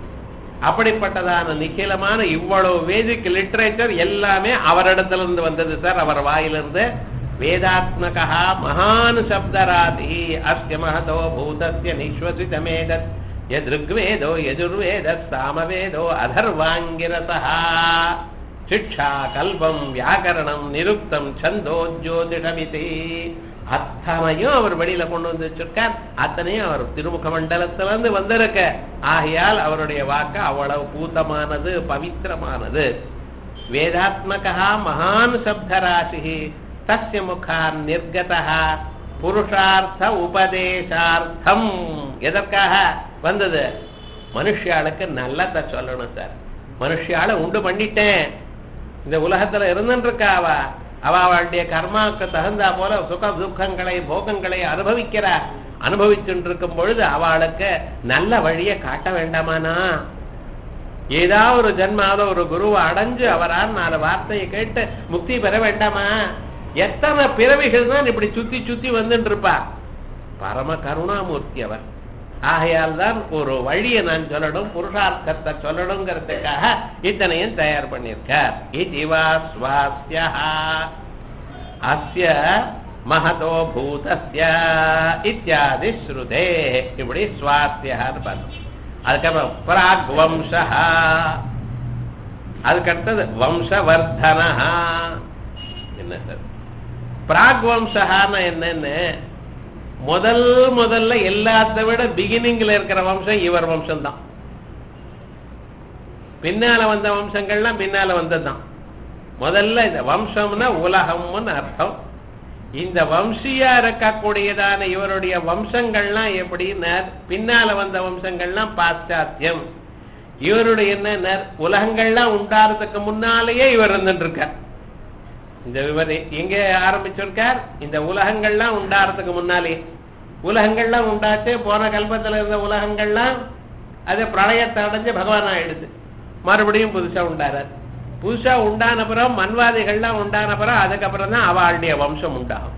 அப்படிப்பட்டதான நிக்கிலமான இவ்வளவு வேதிக் லிட்ரேச்சர் எல்லாமே அவரிடத்துல இருந்து வந்தது சார் அவர் வாயிலிருந்து வேதாத்மகா மகான் சப்தராதி அஸ்ய மகதோ பூதஸ்ய நிஸ்வசிதமேதத் யத்ருக்வேதோ யஜுர்வேத சாமவேதோ அதர்வாங்கிரசா சிக்ஷா கல்பம் வியாக்கரணம் நிருக்தம் சந்தோ ஜோதிடமிதி அத்தனையும் அவர் வெளியில கொண்டு வந்து வச்சிருக்கார் அத்தனையும் அவர் திருமுக மண்டலத்திலிருந்து வந்திருக்க ஆகையால் அவருடைய வாக்கு அவ்வளவு பூத்தமானது பவித்திரமானது வேதாத்மகா மகான் சப்தராசி தஸ்ய முகான் நிர்கதா புருஷார்த்த உபதேசார்த்தம் எதற்காக வந்தது மனுஷியாளுக்கு நல்லதை சொல்லணும் சார் மனுஷியாளை உண்டு பண்ணிட்டேன் இந்த உலகத்துல இருந்துட்டு இருக்கா அவ அவ அவளுடைய கர்மாவுக்கு தகுந்தா போல சுக துக்கங்களை போகங்களை அனுபவிக்கிறா அனுபவிச்சுட்டு இருக்கும் பொழுது அவளுக்கு நல்ல வழியை காட்ட வேண்டாமானா ஏதாவது ஒரு ஜென்மாவில ஒரு குருவை அடைஞ்சு அவரால் நாலு வார்த்தையை கேட்டு முக்தி பெற வேண்டாமா எத்தனை பிறவிகள் தான் இப்படி சுத்தி சுத்தி வந்துட்டு இருப்பா பரம கருணாமூர்த்தி அவர் ஆகையால் தான் ஒரு வழியை நான் சொல்லணும் புருஷார்த்தத்தை சொல்லணுங்கிறதுக்காக இத்தனையும் தயார் பண்ணியிருக்கார் இதுவா சுவாசியா அஸ்ய மகதோ பூதஸ்ய இத்தியாதி ஸ்ருதே இப்படி சுவாசியான்னு பார்த்தோம் அதுக்கப்புறம் பிராக் வம்சா அதுக்கடுத்தது வம்சவர்தனா என்ன சார் பிராக் வம்சகான்னு என்னன்னு முதல் முதல்ல எல்லாத்த விட பிகினிங்ல இருக்கிற வம்சம் இவர் வம்சம் தான் பின்னால வந்த வம்சங்கள்லாம் பின்னால வந்ததுதான் முதல்ல இந்த வம்சம்னா உலகம்னு அர்த்தம் இந்த வம்சியா இருக்கக்கூடியதான இவருடைய வம்சங்கள்லாம் எப்படின்னா பின்னால வந்த வம்சங்கள்லாம் பாশ্চাத்தியம் இவருடைய என்ன உலகங்கள்லாம் உண்டாறதுக்கு முன்னாலேயே இவர் இருந்துட்டு இருக்கார் இந்த இவர் எங்க ஆரம்பிச்சிருக்கார் இந்த உலகங்கள்லாம் உண்டாறதுக்கு முன்னாலே உலகங்கள்லாம் உண்டாச்சு போன கல்பத்துல இருந்த உலகங்கள்லாம் அது பிரளயத்தை அடைஞ்சு பகவான் ஆயிடுது மறுபடியும் புதுசா உண்டாரார் புதுசா உண்டான பிறகு மன்வாதிகள்லாம் உண்டான பிறகு அதுக்கப்புறம் தான் அவளுடைய வம்சம் உண்டாகும்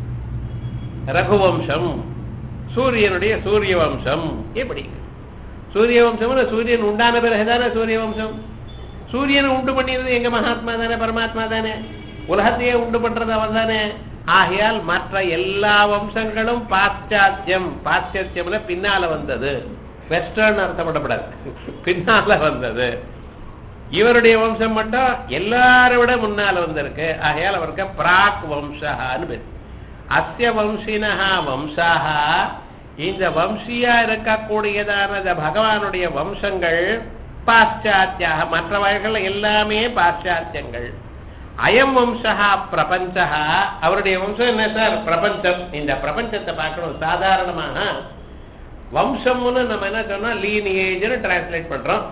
ரகுவம்சம் சூரியனுடைய சூரிய வம்சம் எப்படி சூரிய வம்சம்னு சூரியன் உண்டான பிறகுதானே சூரிய வம்சம் சூரியனை உண்டு பண்ணியது எங்க மகாத்மா தானே பரமாத்மா தானே உலகத்தையே உண்டு பண்றது அவர் தானே ஆகையால் மற்ற எல்லா வம்சங்களும் பாশ্চাத்தியம் பாশ্চাத்தியம்ல பின்னால வந்தது வெஸ்டர்ன் அர்த்தப்படப்படாது பின்னால வந்தது இவருடைய வம்சம் மட்டும் எல்லாரை விட முன்னால வந்திருக்கு ஆகையால் அவருக்கு பிராக் வம்சகான்னு பேர் அஸ்ய வம்சினஹா வம்சாக இந்த வம்சியா இருக்கக்கூடியதான இந்த பகவானுடைய வம்சங்கள் பாশ্চাத்தியாக மற்றவர்கள் எல்லாமே பாশ্চাத்தியங்கள் அயம் வம்சா பிரபஞ்சா அவருடைய வம்சம் என்ன சார் பிரபஞ்சம் இந்த பிரபஞ்சத்தை பார்க்கணும் சாதாரணமாக வம்சம்னு நம்ம என்ன சொன்னா லீனியேஜ்னு டிரான்ஸ்லேட் பண்றோம்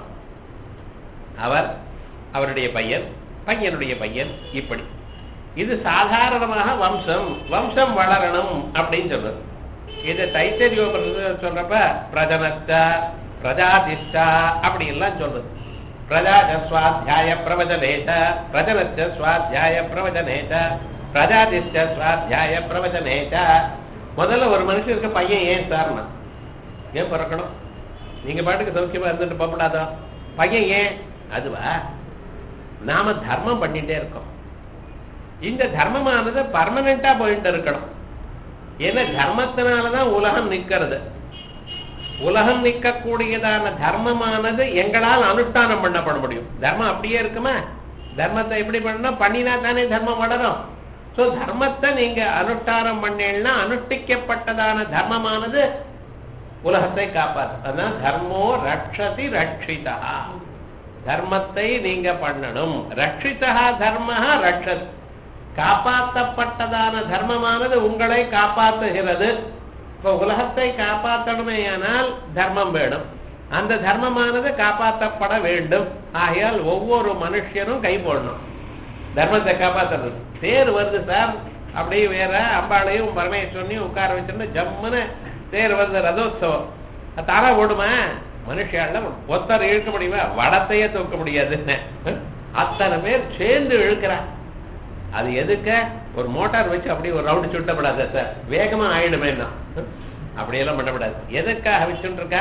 அவர் அவருடைய பையன் பையனுடைய பையன் இப்படி இது சாதாரணமாக வம்சம் வம்சம் வளரணும் அப்படின்னு சொல்றது இது தைத்தரிய சொல்றப்ப பிரஜனஸ்டா பிரஜாதிஷ்டா அப்படி எல்லாம் சொல்றது பிரஜாஜ சுவாத்தியாய பிரவச்சனேச்ச பிரஜனச்ச சுவாத்தியாய பிரவச்சனேச்ச பிரஜாதிஷ்ட சுவாத்தியாய பிரவச்சனேச்ச முதல்ல ஒரு மனுஷனுக்கு பையன் ஏன் சார்னா ஏன் பிறக்கணும் நீங்க பாட்டுக்கு சௌக்கியமா இருந்துட்டு போகப்படாதோ பையன் ஏன் அதுவா நாம தர்மம் பண்ணிட்டே இருக்கோம் இந்த தர்மமானது பர்மனண்டா போயிட்டு இருக்கணும் ஏன்னா தர்மத்தினாலதான் உலகம் நிக்கிறது உலகம் நிற்கக்கூடியதான தர்மமானது எங்களால் அனுஷ்டானம் பண்ணப்பட முடியும் தர்மம் அப்படியே இருக்குமா தர்மத்தை எப்படி பண்ணணும் பண்ணினா தானே தர்மம் வளரும் சோ தர்மத்தை நீங்க அனுஷ்டானம் பண்ணீங்கன்னா அனுஷ்டிக்கப்பட்டதான தர்மமானது உலகத்தை காப்பாது அதான் தர்மோ ரக்ஷதி ரட்சிதா தர்மத்தை நீங்க பண்ணணும் ரட்சிதா தர்மஹா ரட்சத் காப்பாற்றப்பட்டதான தர்மமானது உங்களை காப்பாற்றுகிறது இப்ப உலகத்தை காப்பாற்றணுமேயானால் தர்மம் வேணும் அந்த தர்மமானது காப்பாற்றப்பட வேண்டும் ஆகையால் ஒவ்வொரு மனுஷனும் கை போடணும் தர்மத்தை காப்பாற்றுறது தேர் வருது சார் அப்படியே வேற அம்பாளையும் பரமேஸ்வரனையும் உட்கார வச்சுன்னு ஜம்முன்னு தேர் வருது ரதோத்சவம் அது தானா ஓடுமா மனுஷால ஒத்தர் இழுக்க முடியுமா வடத்தையே தூக்க முடியாதுன்னு அத்தனை பேர் சேர்ந்து இழுக்கிறான் அது எதுக்க ஒரு மோட்டார் வச்சு அப்படியே ஒரு ரவுண்டு சுட்டப்படாது சார் வேகமா ஆயிடுமே அப்படியெல்லாம் பண்ணப்படாது எதுக்காக வச்சுட்டு இருக்கா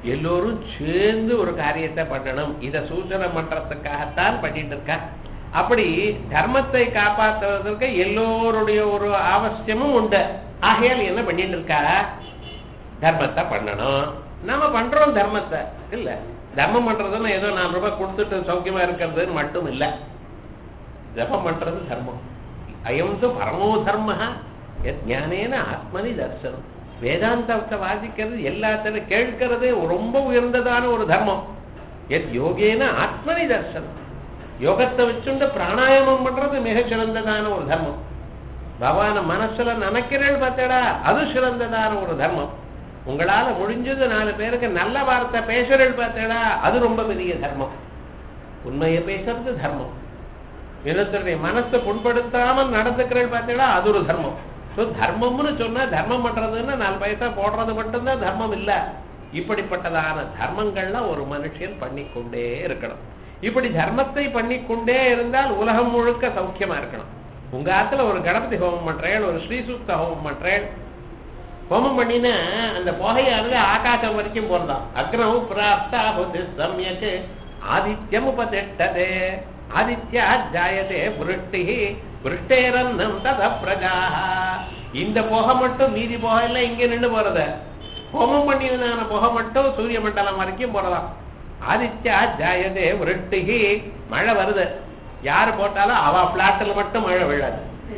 எல்லோரும் சேர்ந்து ஒரு காரியத்தை பண்ணணும் இதை சூச்சனம் பண்றதுக்காகத்தான் பண்ணிட்டு இருக்கா அப்படி தர்மத்தை காப்பாற்றுவதற்கு எல்லோருடைய ஒரு அவசியமும் உண்டு ஆகையால் என்ன பண்ணிட்டு இருக்கா தர்மத்தை பண்ணணும் நம்ம பண்றோம் தர்மத்தை இல்ல தர்மம் பண்றதுன்னா ஏதோ நாலு ரூபாய் கொடுத்துட்டு சௌக்கியமா இருக்கிறதுன்னு மட்டும் இல்ல ஜபம் பண்றது தர்மம் அயம் து பரமோ தர்ம ஞானேன ஆத்மனி தர்சனம் வேதாந்தத்தை வாசிக்கிறது எல்லாத்திலும் கேட்கிறது ரொம்ப உயர்ந்ததான ஒரு தர்மம் எத் யோகேன ஆத்மனி தர்சனம் யோகத்தை வச்சுண்டு பிராணாயாமம் பண்றது மிக சிறந்ததான ஒரு தர்மம் பகவான மனசுல நினைக்கிறேன் பார்த்தடா அது சிறந்ததான ஒரு தர்மம் உங்களால முடிஞ்சது நாலு பேருக்கு நல்ல வார்த்தை பேசுறேன் பார்த்தடா அது ரொம்ப பெரிய தர்மம் உண்மையை பேசுறது தர்மம் இன்னொருத்தருடைய மனசை புண்படுத்தாமல் நடந்துக்கிறேன் பார்த்தீங்களா அது ஒரு தர்மம் ஸோ தர்மம்னு சொன்னா தர்மம் பண்றதுன்னா நாலு பைசா போடுறது மட்டும்தான் தர்மம் இல்லை இப்படிப்பட்டதான தர்மங்கள்லாம் ஒரு மனுஷன் பண்ணிக்கொண்டே இருக்கணும் இப்படி தர்மத்தை பண்ணிக்கொண்டே இருந்தால் உலகம் முழுக்க சௌக்கியமா இருக்கணும் உங்க ஆத்துல ஒரு கணபதி ஹோமம் பண்றேன் ஒரு ஸ்ரீசூக்த ஹோமம் பண்றேன் ஹோமம் பண்ணினா அந்த புகையானது ஆகாசம் வரைக்கும் போறதாம் அக்னவு பிராப்தா புத்தி சமயக்கு ஆதித்யம் உபதிஷ்டதே ஆதித்யா ஜாயதே புருஷ்டி புருஷ்டேரன்னம் தத பிரஜா இந்த புகை மட்டும் மீதி புகை எல்லாம் இங்க நின்று போறது ஹோமம் பண்ணினான புகை மட்டும் சூரிய மண்டலம் வரைக்கும் போறதாம் ஆதித்யா ஜாயதே விருஷ்டிகி மழை வருது யாரு போட்டாலும் அவ பிளாட்டில் மட்டும் மழை விழாது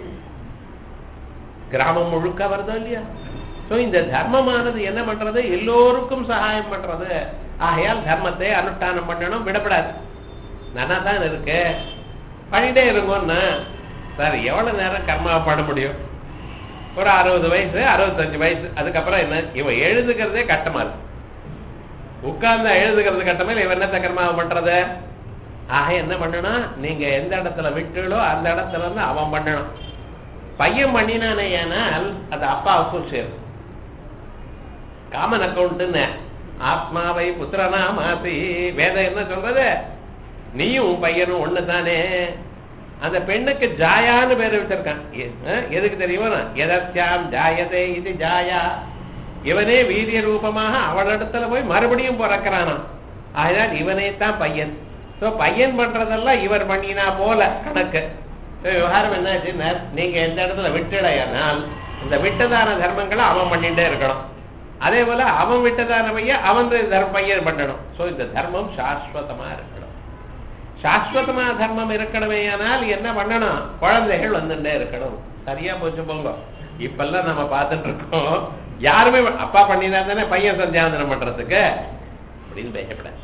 கிராமம் முழுக்க வருதோ இல்லையா சோ இந்த தர்மமானது என்ன பண்றது எல்லோருக்கும் சகாயம் பண்றது ஆகையால் தர்மத்தை அனுஷ்டானம் பண்ணணும் விடப்படாது நல்லா தான் இருக்கு பண்ணிட்டே இருங்கன்னு சார் எவ்வளவு நேரம் கர்மாவை பண்ண முடியும் ஒரு அறுபது வயசு அறுபத்தஞ்சு வயசு அதுக்கப்புறம் என்ன இவன் எழுதுகிறதே கட்டமா இருக்கு உட்கார்ந்தா எழுதுகிறது கட்டமே இல்லை இவன் என்னத்த கர்மாவை பண்றது ஆக என்ன பண்ணணும் நீங்க எந்த இடத்துல விட்டுகளோ அந்த இடத்துல இருந்து அவன் பண்ணணும் பையன் பண்ணினானே ஏனால் அது அப்பாவுக்கும் சேரும் காமன் அக்கௌண்ட்னு ஆத்மாவை புத்திரனா மாசி வேதம் என்ன சொல்றது நீயும் உன் பையனும் ஒண்ணு தானே அந்த பெண்ணுக்கு ஜாயான்னு பேர் வச்சிருக்கான் எ- அஹ் எதுக்கு தெரியுமா எதற்காம் ஜாயதே இது ஜாயா இவனே வீரிய ரூபமாக அவளிடத்துல போய் மறுபடியும் பிறக்கிறானாம் அதனால் இவனே தான் பையன் சோ பையன் பண்றதெல்லாம் இவர் பண்ணினா போல கணக்கு So, விவகாரம் என்னாச்சுன்னா நீங்க எந்த இடத்துல விட்டுடையானால் இந்த விட்டதான தர்மங்களை அவன் பண்ணிட்டே இருக்கணும் அதே போல அவன் விட்டதான பையன் அவன் தர்ம பையன் பண்ணணும் சோ இந்த தர்மம் சாஸ்வதமா இருக்கணும் சாஸ்வதமா தர்மம் இருக்கணுமேயானால் என்ன பண்ணணும் குழந்தைகள் வந்துட்டே இருக்கணும் சரியா போச்சு போங்க இப்பெல்லாம் நம்ம பார்த்துட்டு இருக்கோம் யாருமே அப்பா பண்ணினா தானே பையன் சந்தியாவந்தனம் பண்றதுக்கு அப்படின்னு பேசப்படாது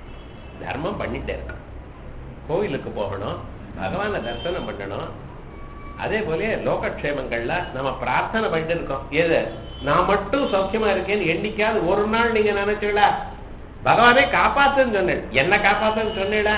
தர்மம் பண்ணிட்டே இருக்கணும் கோயிலுக்கு போகணும் பகவானை தரிசனம் பண்ணணும் அதே போல லோகக்ஷேமங்கள்ல நம்ம பிரார்த்தனை பண்ணிட்டு இருக்கோம் எது நான் மட்டும் சௌக்கியமா இருக்கேன்னு என்னைக்காவது ஒரு நாள் நீங்க நினைச்சீங்களா பகவானே காப்பாத்துன்னு சொன்னேன் என்ன காப்பாத்துன்னு சொன்னேடா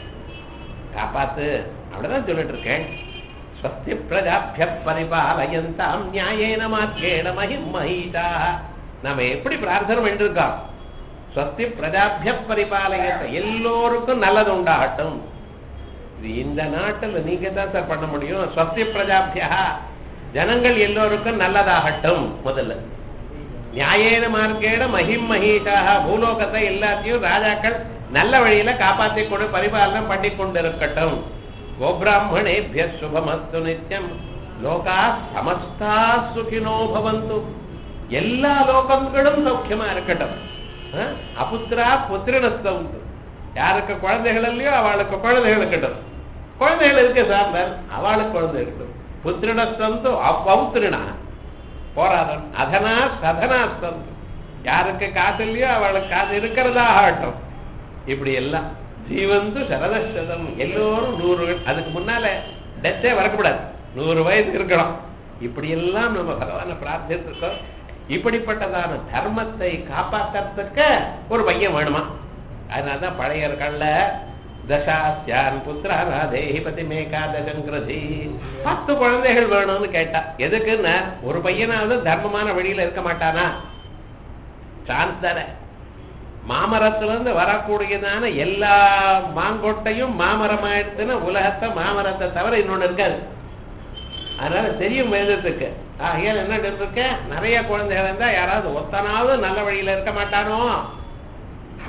காப்பாத்து அப்படிதான் சொல்லிட்டு இருக்கேன் ஸ்வஸ்தி பிரஜாபிய பரிபாலயந்தாம் நியாயேன மார்க்கேண மகிம் மகிதா நாம எப்படி பிரார்த்தனை பண்ணிருக்கோம் ஸ்வஸ்தி பிரஜாபிய பரிபாலயத்த எல்லோருக்கும் நல்லது உண்டாகட்டும் இது இந்த நாட்டுல நீங்க தான் சார் பண்ண முடியும் ஸ்வஸ்தி பிரஜாபியா ஜனங்கள் எல்லோருக்கும் நல்லதாகட்டும் முதல்ல நியாயேன மார்க்கேட மகிம் மகீஷாக பூலோகத்தை எல்லாத்தையும் ராஜாக்கள் நல்ல வழியில காப்பாத்தி கொண்டு பரிபாலனம் பண்ணி கொண்டிருக்கட்டும் கோபிராமணேபிய சுபமஸ்து நித்யம் லோகா சமஸ்தா சுகினோ பவந்து எல்லா லோகங்களும் சௌக்கியமா இருக்கட்டும் அஹ், அபுத்திரா புத்திரனஸ்தம் யாருக்கு குழந்தைகள் இல்லையோ அவளுக்கு குழந்தைகள் இருக்கட்டும் குழந்தைகள் இருக்கு சார் அவளுக்கு குழந்தை இருக்கட்டும் புத்திரனஸ்தம் அபௌத்திரனா போராடம் அதனா சதனாஸ்தம் யாருக்கு காசு இல்லையோ அவளுக்கு காசு இருக்கிறதா ஆகட்டும் இப்படி எல்லாம் ஜீவந்து சரதசதம் எல்லோரும் நூறு அதுக்கு முன்னால டெத்தே வரக்கூடாது நூறு வயசு இருக்கணும் இப்படி எல்லாம் நம்ம பகவானை பிரார்த்திச்சிருக்கோம் இப்படிப்பட்டதான தர்மத்தை காப்பாத்துறதுக்கு ஒரு பையன் வேணுமா அதனாலதான் பழைய கல்ல தசாஸ்யான் புத்திரா தேஹி பதி மேகா தசங்கிரதி பத்து குழந்தைகள் வேணும்னு கேட்டா எதுக்குன்னா ஒரு பையனாவது தர்மமான வழியில இருக்க மாட்டானா சான்ஸ் தானே மாமரத்துல இருந்து வரக்கூடியதான எல்லா மாங்கொட்டையும் மாமரமாயிடுச்சுன்னா உலகத்தை மாமரத்தை தவிர இன்னொன்னு இருக்காது அதனால தெரியும் வேதத்துக்கு ஆகையால் என்ன இருக்க நிறைய குழந்தைகள் இருந்தா யாராவது ஒத்தனாவது நல்ல வழியில இருக்க மாட்டானோ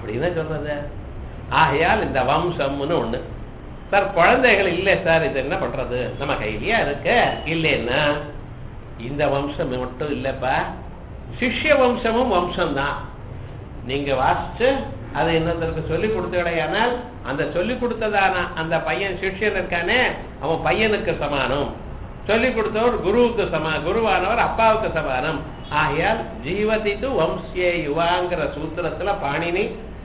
அப்படின்னு சொல்றது ஆகையால் இந்த வம்சம்னு ஒண்ணு சார் குழந்தைகள் இல்லை சார் இது என்ன பண்றது நம்ம கையிலயா இருக்கு இல்லைன்னா இந்த வம்சம் மட்டும் இல்லப்பா சிஷ்ய வம்சமும் வம்சம்தான் நீங்க வாசிச்சு அதை இன்னொருத்தருக்கு சொல்லி கொடுத்தடையானால் அந்த சொல்லி கொடுத்ததான அந்த பையன் சிஷ்யன் இருக்கானே அவன் பையனுக்கு சமானம் சொல்லி கொடுத்தவர் குருவுக்கு சமா குருவானவர் அப்பாவுக்கு சமானம் ஆகையால் ஜீவதித்து வம்சிய யுவாங்கிற சூத்திரத்துல பாணினி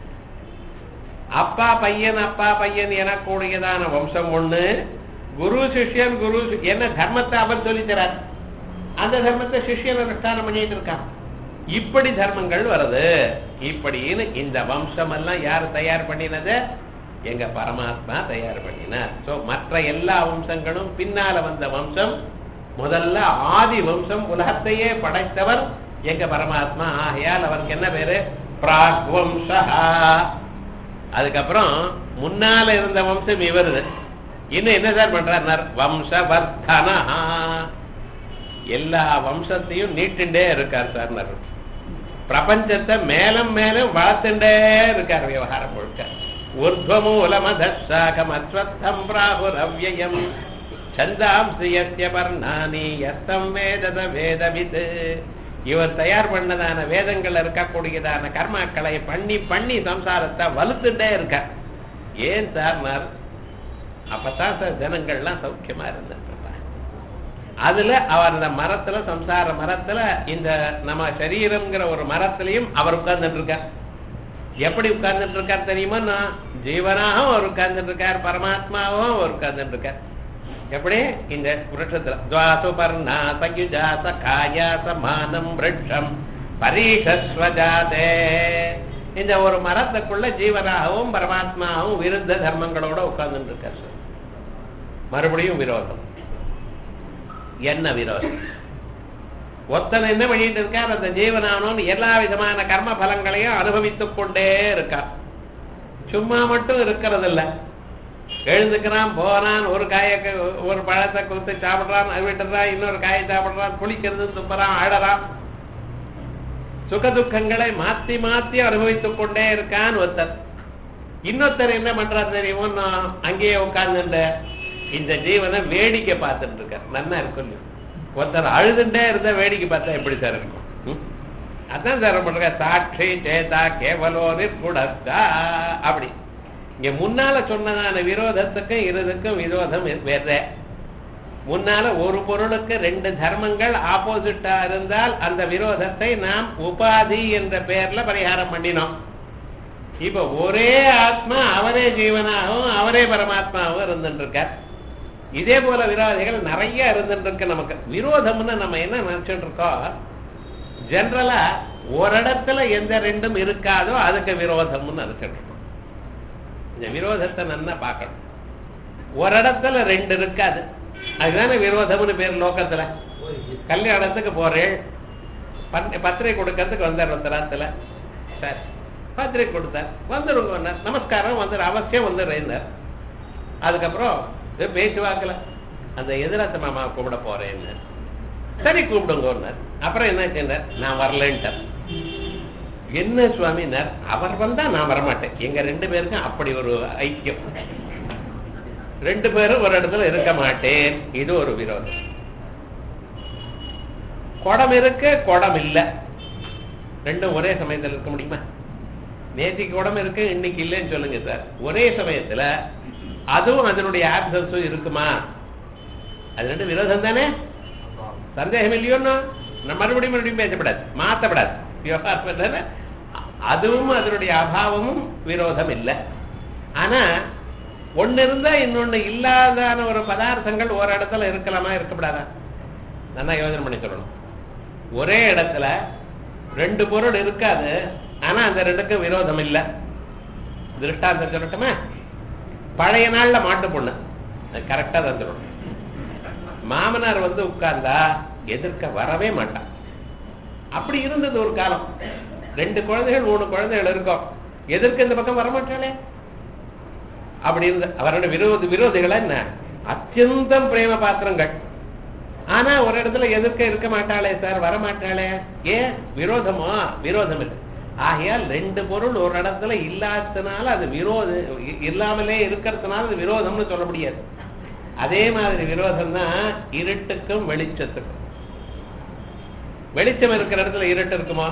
அப்பா பையன் அப்பா பையன் எனக்கூடியதான வம்சம் ஒண்ணு குரு சிஷ்யன் குரு சி- என்ன தர்மத்தை அவர் சொல்லித்தரார் அந்த தர்மத்தை சிஷ்யன் அனுஷ்டானம் பண்ணிட்டு இருக்கான் இப்படி தர்மங்கள் வருது இப்படின்னு இந்த வம்சம் எல்லாம் யார் தயார் பண்ணினது எங்க பரமாத்மா தயார் பண்ணினார் சோ மற்ற எல்லா வம்சங்களும் பின்னால வந்த வம்சம் முதல்ல ஆதி வம்சம் உலகத்தையே படைத்தவர் எங்க பரமாத்மா ஆகையால் அவருக்கு என்ன பேரு பிராக்வம்சா அதுக்கப்புறம் முன்னால இருந்த வம்சம் இவருது இன்னும் என்ன சார் பண்றார் வம்சவர்தனா எல்லா வம்சத்தையும் நீட்டுண்டே இருக்கார் சார் பிரபஞ்சத்தை மேலும் மேலும் வளர்த்துண்டே இருக்கார் விவகாரம் முழுக்க ஊர்துவமூலமதம் அஸ்வத்தம் பிராகுரவ்யம் சந்தாம்சி யஸ்ய பர்ணானி எத்தம் வேதத வேதவித் இவர் தயார் பண்ணதான வேதங்கள்ல இருக்கக்கூடியதான கர்மாக்களை பண்ணி பண்ணி சம்சாரத்தை வலுத்துட்டே இருக்கார் ஏன் சார் அப்பதான் சார் ஜனங்கள்லாம் சௌக்கியமா இருந்துட்டு இருப்பாங்க அதுல அவர் அந்த மரத்துல சம்சார மரத்துல இந்த நம்ம சரீரம்ங்கிற ஒரு மரத்திலையும் அவர் உட்கார்ந்துட்டு இருக்கார் எப்படி உட்கார்ந்துட்டு இருக்கார் தெரியுமா நான் ஜீவனாகவும் அவர் உட்கார்ந்துட்டு இருக்கார் பரமாத்மாவும் அவர் உட்கார்ந்துட்டு இருக்கார் எப்படி இந்த விருட்சத்துல துவாசு பர்ணா சயுஜா சகாயா சமானம் விருட்சம் பரீஷஸ்வஜாதே இந்த ஒரு மரத்துக்குள்ள ஜீவனாகவும் பரமாத்மாவும் விருத்த தர்மங்களோட உட்கார்ந்துட்டு இருக்கார் சார் மறுபடியும் விரோதம் என்ன விரோதம் ஒத்தன் என்ன பண்ணிட்டு இருக்கார் அந்த ஜீவனானோன்னு எல்லா விதமான கர்ம பலங்களையும் அனுபவித்துக் கொண்டே இருக்கார் சும்மா மட்டும் இருக்கிறது இல்ல எழுந்துக்கிறான் போறான் ஒரு காயை க- ஒரு பழத்தை கொடுத்து சாப்பிடுறான் அது விட்டுறான் இன்னொரு காயை சாப்பிடுறான் குளிக்கிறது துப்புறான் ஆடறான் சுக துக்கங்களை மாத்தி மாத்தி அனுபவித்துக் கொண்டே இருக்கான் ஒருத்தர் இன்னொருத்தர் என்ன பண்றாரு தெரியுமோ நான் அங்கேயே உட்கார்ந்துட்ட இந்த ஜீவனை வேடிக்கை பார்த்துட்டு இருக்கார் நன்னா இருக்கும் இல்லையா? ஒருத்தர் அழுதுண்டே இருந்தா வேடிக்கை பார்த்தா எப்படி சார் இருக்கும் ம்? அதான் சார் பண்ற சாட்சி சேதா கேவலோ நிர்குடஸ்தா அப்படி இங்க முன்னால சொன்னதான விரோதத்துக்கும் இருதுக்கும் விரோதம் வேற முன்னால ஒரு பொருளுக்கு ரெண்டு தர்மங்கள் ஆப்போசிட்டா இருந்தால் அந்த விரோதத்தை நாம் உபாதி என்ற பெயர்ல பரிகாரம் பண்ணினோம் இப்ப ஒரே ஆத்மா அவரே ஜீவனாகவும் அவரே பரமாத்மாவும் இருந்துட்டு இருக்கார் இதே போல விரோதிகள் நிறைய இருந்துட்டு இருக்கு நமக்கு விரோதம்னு நம்ம என்ன நினைச்சிட்டு இருக்கோம் ஜெனரலா ஒரு இடத்துல எந்த ரெண்டும் இருக்காதோ அதுக்கு விரோதம்னு நினைச்சிட்டு இருக்கோம் இந்த விரோதத்தை நல்லா பார்க்கணும் ஒரு இடத்துல ரெண்டு இருக்காது அதுதானே விரோதம்னு பேர் லோகத்துல கல்யாணத்துக்கு போறேன் பத்- பத்திரிகை கொடுக்கறதுக்கு வந்தார் ஒருத்தராத்துல சரி பத்திரிகை கொடுத்தார் வந்துருங்க நமஸ்காரம் வந்துரு அவசியம் வந்துடுறேன்னார் அதுக்கப்புறம் இது பேச்சுவாக்கல அந்த எதிராத்த மாமாவை கூப்பிட போறேன்னு சரி கூப்பிடுங்கன்னார் அப்புறம் என்ன செய்தார் நான் வரலன்ட்டார் என்ன சுவாமினார் அவர் வந்தா நான் வரமாட்டேன் எங்க ரெண்டு பேருக்கும் அப்படி ஒரு ஐக்கியம் ரெண்டு பேரும் ஒரு இடத்துல இருக்க மாட்டேன் இது ஒரு விரோதம் குடம் இருக்கு குடம் இல்ல ரெண்டும் ஒரே சமயத்துல இருக்க முடியுமா நேத்திக்கு குடம் இருக்கு இன்னைக்கு இல்லைன்னு சொல்லுங்க சார் ஒரே சமயத்துல அதுவும் அதனுடைய ஆப்சன்ஸும் இருக்குமா அது ரெண்டு விரோதம் தானே சந்தேகம் இல்லையோன்னா நம்ம மறுபடியும் மறுபடியும் பேசப்படாது மாத்தப்படாது விவகாரம் தானே அதுவும் அதனுடைய அபாவமும் விரோதம் இல்லை ஆனா ஒண்ணு இருந்தா இன்னொன்னு இல்லாதான ஒரு பதார்த்தங்கள் ஒரு இடத்துல இருக்கலாமா இருக்கப்படாதா நல்லா யோசனை பண்ணி சொல்லணும் ஒரே இடத்துல ரெண்டு பொருள் இருக்காது ஆனா அந்த ரெண்டுக்கும் விரோதம் இல்லை திருஷ்டாந்தம் சொல்லட்டுமா பழைய நாள்ல மாட்டு பொண்ணு அது கரெக்டா தான் சொல்லணும் மாமனார் வந்து உட்கார்ந்தா எதிர்க்க வரவே மாட்டான் அப்படி இருந்தது ஒரு காலம் ரெண்டு குழந்தைகள் மூணு குழந்தைகள் இருக்கும் எதிர்க்க இந்த பக்கம் வரமாட்டாளே அப்படி இருந்த அவரோட விரோதி விரோதிகளா என்ன அத்தியந்தம் பிரேம பாத்திரங்கள் ஆனா ஒரு இடத்துல எதிர்க்க இருக்க மாட்டாளே சார் வர மாட்டாளே ஏன் விரோதமா விரோதம் இல்லை ஆகையால் ரெண்டு பொருள் ஒரு இடத்துல இல்லாததுனால அது விரோத இ- இல்லாமலே இருக்கிறதுனால அது விரோதம்னு சொல்ல முடியாது அதே மாதிரி விரோதம் தான் இருட்டுக்கும் வெளிச்சத்துக்கும் வெளிச்சம் இருக்கிற இடத்துல இருட்டு இருக்குமா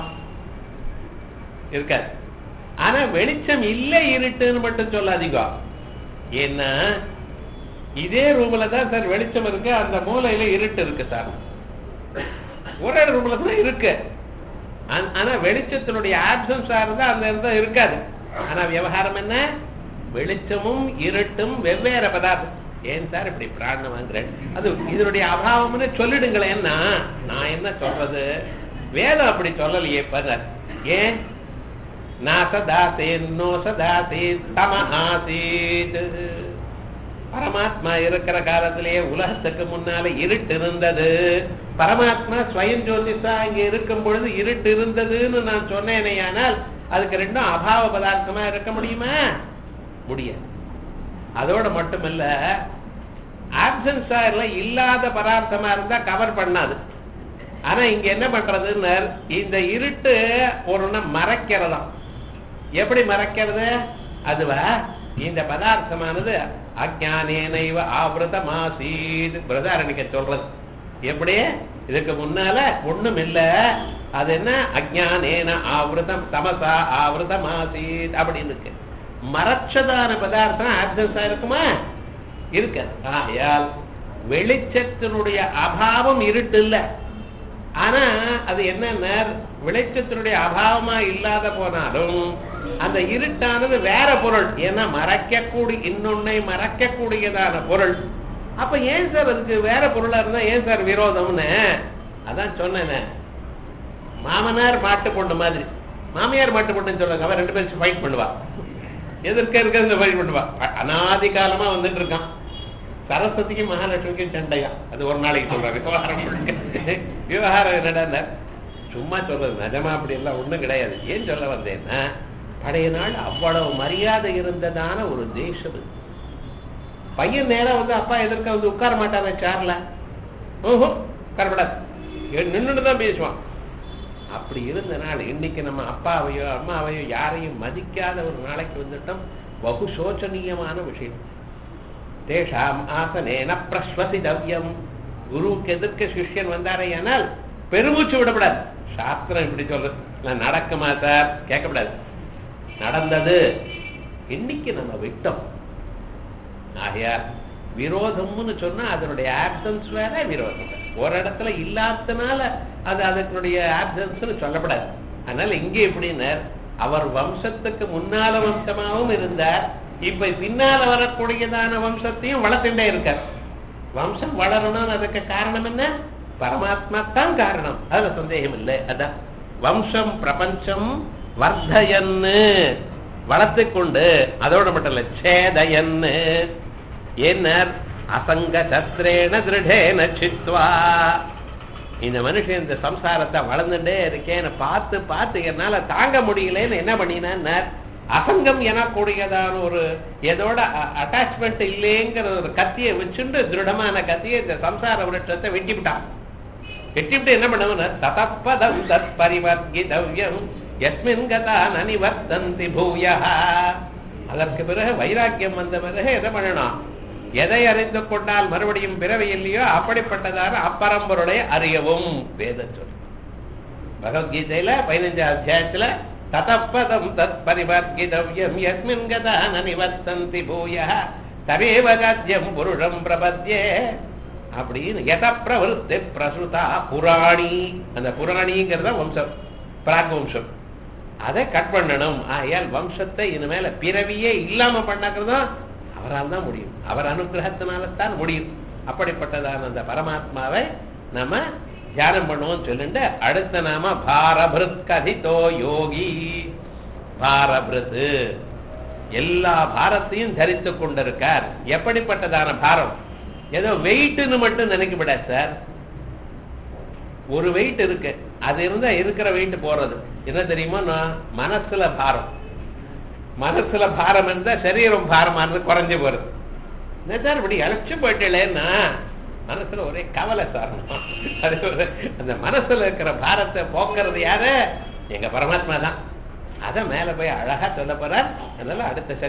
இருக்காது ஆனா வெளிச்சம் இல்லை இருட்டுன்னு மட்டும் சொல்லாதீங்க ஏன்னா இதே ரூம்ல தான் சார் வெளிச்சம் இருக்கு அந்த மூலையில இருட்டு இருக்கு சார் ஒரே ரூம்ல தான் இருக்கு ஆன- ஆனா வெளிச்சத்தினுடைய ஆப்சன்ஸா இருந்தா அந்த இடத்துல இருக்காது ஆனா விவகாரம் என்ன வெளிச்சமும் இருட்டும் வெவ்வேறு பதார்த்தம் ஏன் சார் இப்படி பிராணம் வாங்குறேன் அது இதனுடைய அபாவம்னு சொல்லிடுங்களேன்னா நான் என்ன சொல்றது வேதம் அப்படி சொல்லலையே பாரு ஏன் நாசதாசேன்னோ சதாசே தம ஆசீத் பரமாத்மா இருக்கிற காலத்திலேயே உலகத்துக்கு முன்னால இருட்டு இருந்தது பரமாத்மா ஸ்வயம் ஜோதிஷா இங்க இருக்கும் பொழுது இருட்டு இருந்ததுன்னு நான் சொன்னேனேயானால் அதுக்கு ரெண்டும் அபாவ பதார்த்தமா இருக்க முடியுமா முடியாது அதோட மட்டுமல்ல ஆப்சன்ஸா இல்ல இல்லாத பதார்த்தமா இருந்தா கவர் பண்ணாது ஆனா இங்க என்ன பண்றதுன்னு இந்த இருட்டு ஒரு மறைக்கிறதாம் எப்படி மறைக்கிறது அதுவா இந்த பதார்த்தமானது அஜானேனைவ ஆவிரதமாசீத் பிரதாரணிக்க சொல்றது எப்படி இதுக்கு முன்னால ஒண்ணும் இல்ல அது என்ன அஜானேன ஆவிரதம் தமசா ஆவிரதமாசீத் அப்படின்னு இருக்கு மறைச்சதான பதார்த்தம் ஆப்சன்ஸா இருக்குமா இருக்க ஆகையால் வெளிச்சத்தினுடைய அபாவம் இருட்டு இல்ல ஆனா அது என்னன்னா வெளிச்சத்தினுடைய அபாவமா இல்லாத போனாலும் அந்த இருட்டானது வேற பொருள் ஏன்னா மறைக்கக்கூடிய இன்னொன்னை மறைக்கக்கூடியதான பொருள் அப்ப ஏன் சார் அதுக்கு வேற பொருளா இருந்தா ஏன் சார் விரோதம்னு அதான் சொன்னேனே மாமனார் மாட்டு பொண்ணு மாதிரி மாமியார் மாட்டு பொண்ணுன்னு சொல்லுவாங்க அவன் ரெண்டு பேரும் ஃபைட் பண்ணுவா எதிர்க்க இருக்கிறது ஃபைட் பண்ணுவா அ- அனாதி காலமா வந்துட்டு இருக்கான் சரஸ்வதிக்கும் மகாலட்சுமிக்கும் சண்டையா அது ஒரு நாளைக்கு சொல்றாரு விவகாரம் முழுக்க. விவகாரம் என்னடா சும்மா சொல்றது நிஜமா அப்படி எல்லாம் ஒண்ணும் கிடையாது ஏன் சொல்ல வந்தேன்னா பழைய நாள் அவ்வளவு மரியாதை இருந்ததான ஒரு தேசம் இது. பையன் நேரா வந்து அப்பா எதிர்க்க வந்து உட்கார மாட்டானே சேர்ல ஓஹோ உட்காரப்படாது நின்றுட்டு தான் பேசுவான் அப்படி இருந்த நாள் இன்னைக்கு நம்ம அப்பாவையோ அம்மாவையோ யாரையும் மதிக்காத ஒரு நாளைக்கு வந்துட்டோம் பகு சோச்சனீயமான விஷயம் தேஷாம் ஆசனேன பிரஸ்வசிதவ்யம் குருவுக்கு எதிர்க்க சிஷ்யன் வந்தாரே ஆனால் பெருமூச்சு விடப்படாது சாஸ்திரம் இப்படி சொல்றது நான் நடக்குமா சார் கேட்கப்படாது நடந்தது இன்னைக்கு நம்ம விட்டோம் ஆகையால் விரோதம்னு சொன்னா அதனுடைய ஆப்சன்ஸ் வேற விரோதம் வேற. ஒரு இடத்துல இல்லாதனால அது அதனுடைய ஆப்சன்ஸ்னு சொல்லப்படாது அதனால இங்க எப்படின்னு அவர் வம்சத்துக்கு முன்னால வம்சமாகவும் இருந்தார் இப்ப பின்னால வரக்கூடியதான வம்சத்தையும் வளர்த்துட்டே இருக்கார் வம்சம் வளரணும்னு அதுக்கு காரணம் என்ன பரமாத்மா தான் காரணம் அதுல சந்தேகம் இல்லை அதான் வம்சம் பிரபஞ்சம் வர்தயன்னு வளர்த்து கொண்டு அதோட மட்டும் இல்ல சேதயன்னு ஏன்னர் அசங்க சத்ரேன திருடேன சித்வா இந்த மனுஷன் இந்த சம்சாரத்தை வளர்ந்துட்டே இருக்கேன்னு பார்த்து பார்த்து என்னால தாங்க முடியலன்னு என்ன பண்ணினார் அசங்கம் எனக்கூடியதான ஒரு எதோட அட்டாச்மெண்ட் இல்லைங்கிற ஒரு கத்தியை வச்சுண்டு திருடமான கத்தியை இந்த சம்சார விருட்சத்தை வெட்டிவிட்டான் வெட்டிவிட்டு என்ன பண்ணவன ததப்பதம் தத் பரிவர்கிதவ்யம் எஸ்மின் கதா நனிவர்த்தந்தி பூயா அதற்கு பிறகு வைராக்கியம் வந்த பிறகு என்ன பண்ணணும் எதை அறிந்து கொண்டால் மறுபடியும் பிறவி இல்லையோ அப்படிப்பட்டதான அப்பரம்பொருளை அறியவும் வேத சொல் பகவத்கீதையில பதினஞ்சாம் அத்தியாயத்துல ததப்பதம் தத் பரிவர்கிதவ்யம் எஸ்மின் கதா நனிவர்த்தந்தி பூயா தவேவ ராஜ்யம் புருஷம் பிரபத்யே அப்படின்னு எத பிரவருத்தி பிரசுதா புராணி அந்த புராணிங்கிறத வம்சம் பிராக் வம்சம் அதை கட் பண்ணணும் ஆகையால் வம்சத்தை இனிமேல பிறவியே இல்லாம பண்ணாக்கிறதும் அவரால் தான் முடியும் அவர் அனுகிரகத்தினால தான் முடியும் அப்படிப்பட்டதான அந்த பரமாத்மாவை நம்ம தியானம் பண்ணுவோம் சொல்லிட்டு அடுத்த நாம பாரபிருத் கதிதோ யோகி பாரபிருத் எல்லா பாரத்தையும் தரித்து கொண்டிருக்கார் எப்படிப்பட்டதான பாரம் ஏதோ வெயிட்னு மட்டும் நினைக்கப்படாது சார் ஒரு வெயிட் இருக்கு அது இருந்தா இருக்கிற வெயிட் போறது என்ன தெரியுமா நான் மனசுல பாரம் மனசுல பாரம் இருந்தா சரீரம் பாரமானது குறைஞ்சு போறது என்ன சார் இப்படி அழைச்சு போயிட்டேன்னா மனசுல ஒரே கவலை சார் அது ஒரு- அந்த மனசுல இருக்கிற பாரத்தை போக்குறது யாரு எங்க பரமாத்மா தான் அதை மேல போய் அழகா சொல்ல போறார் அதனால அடுத்த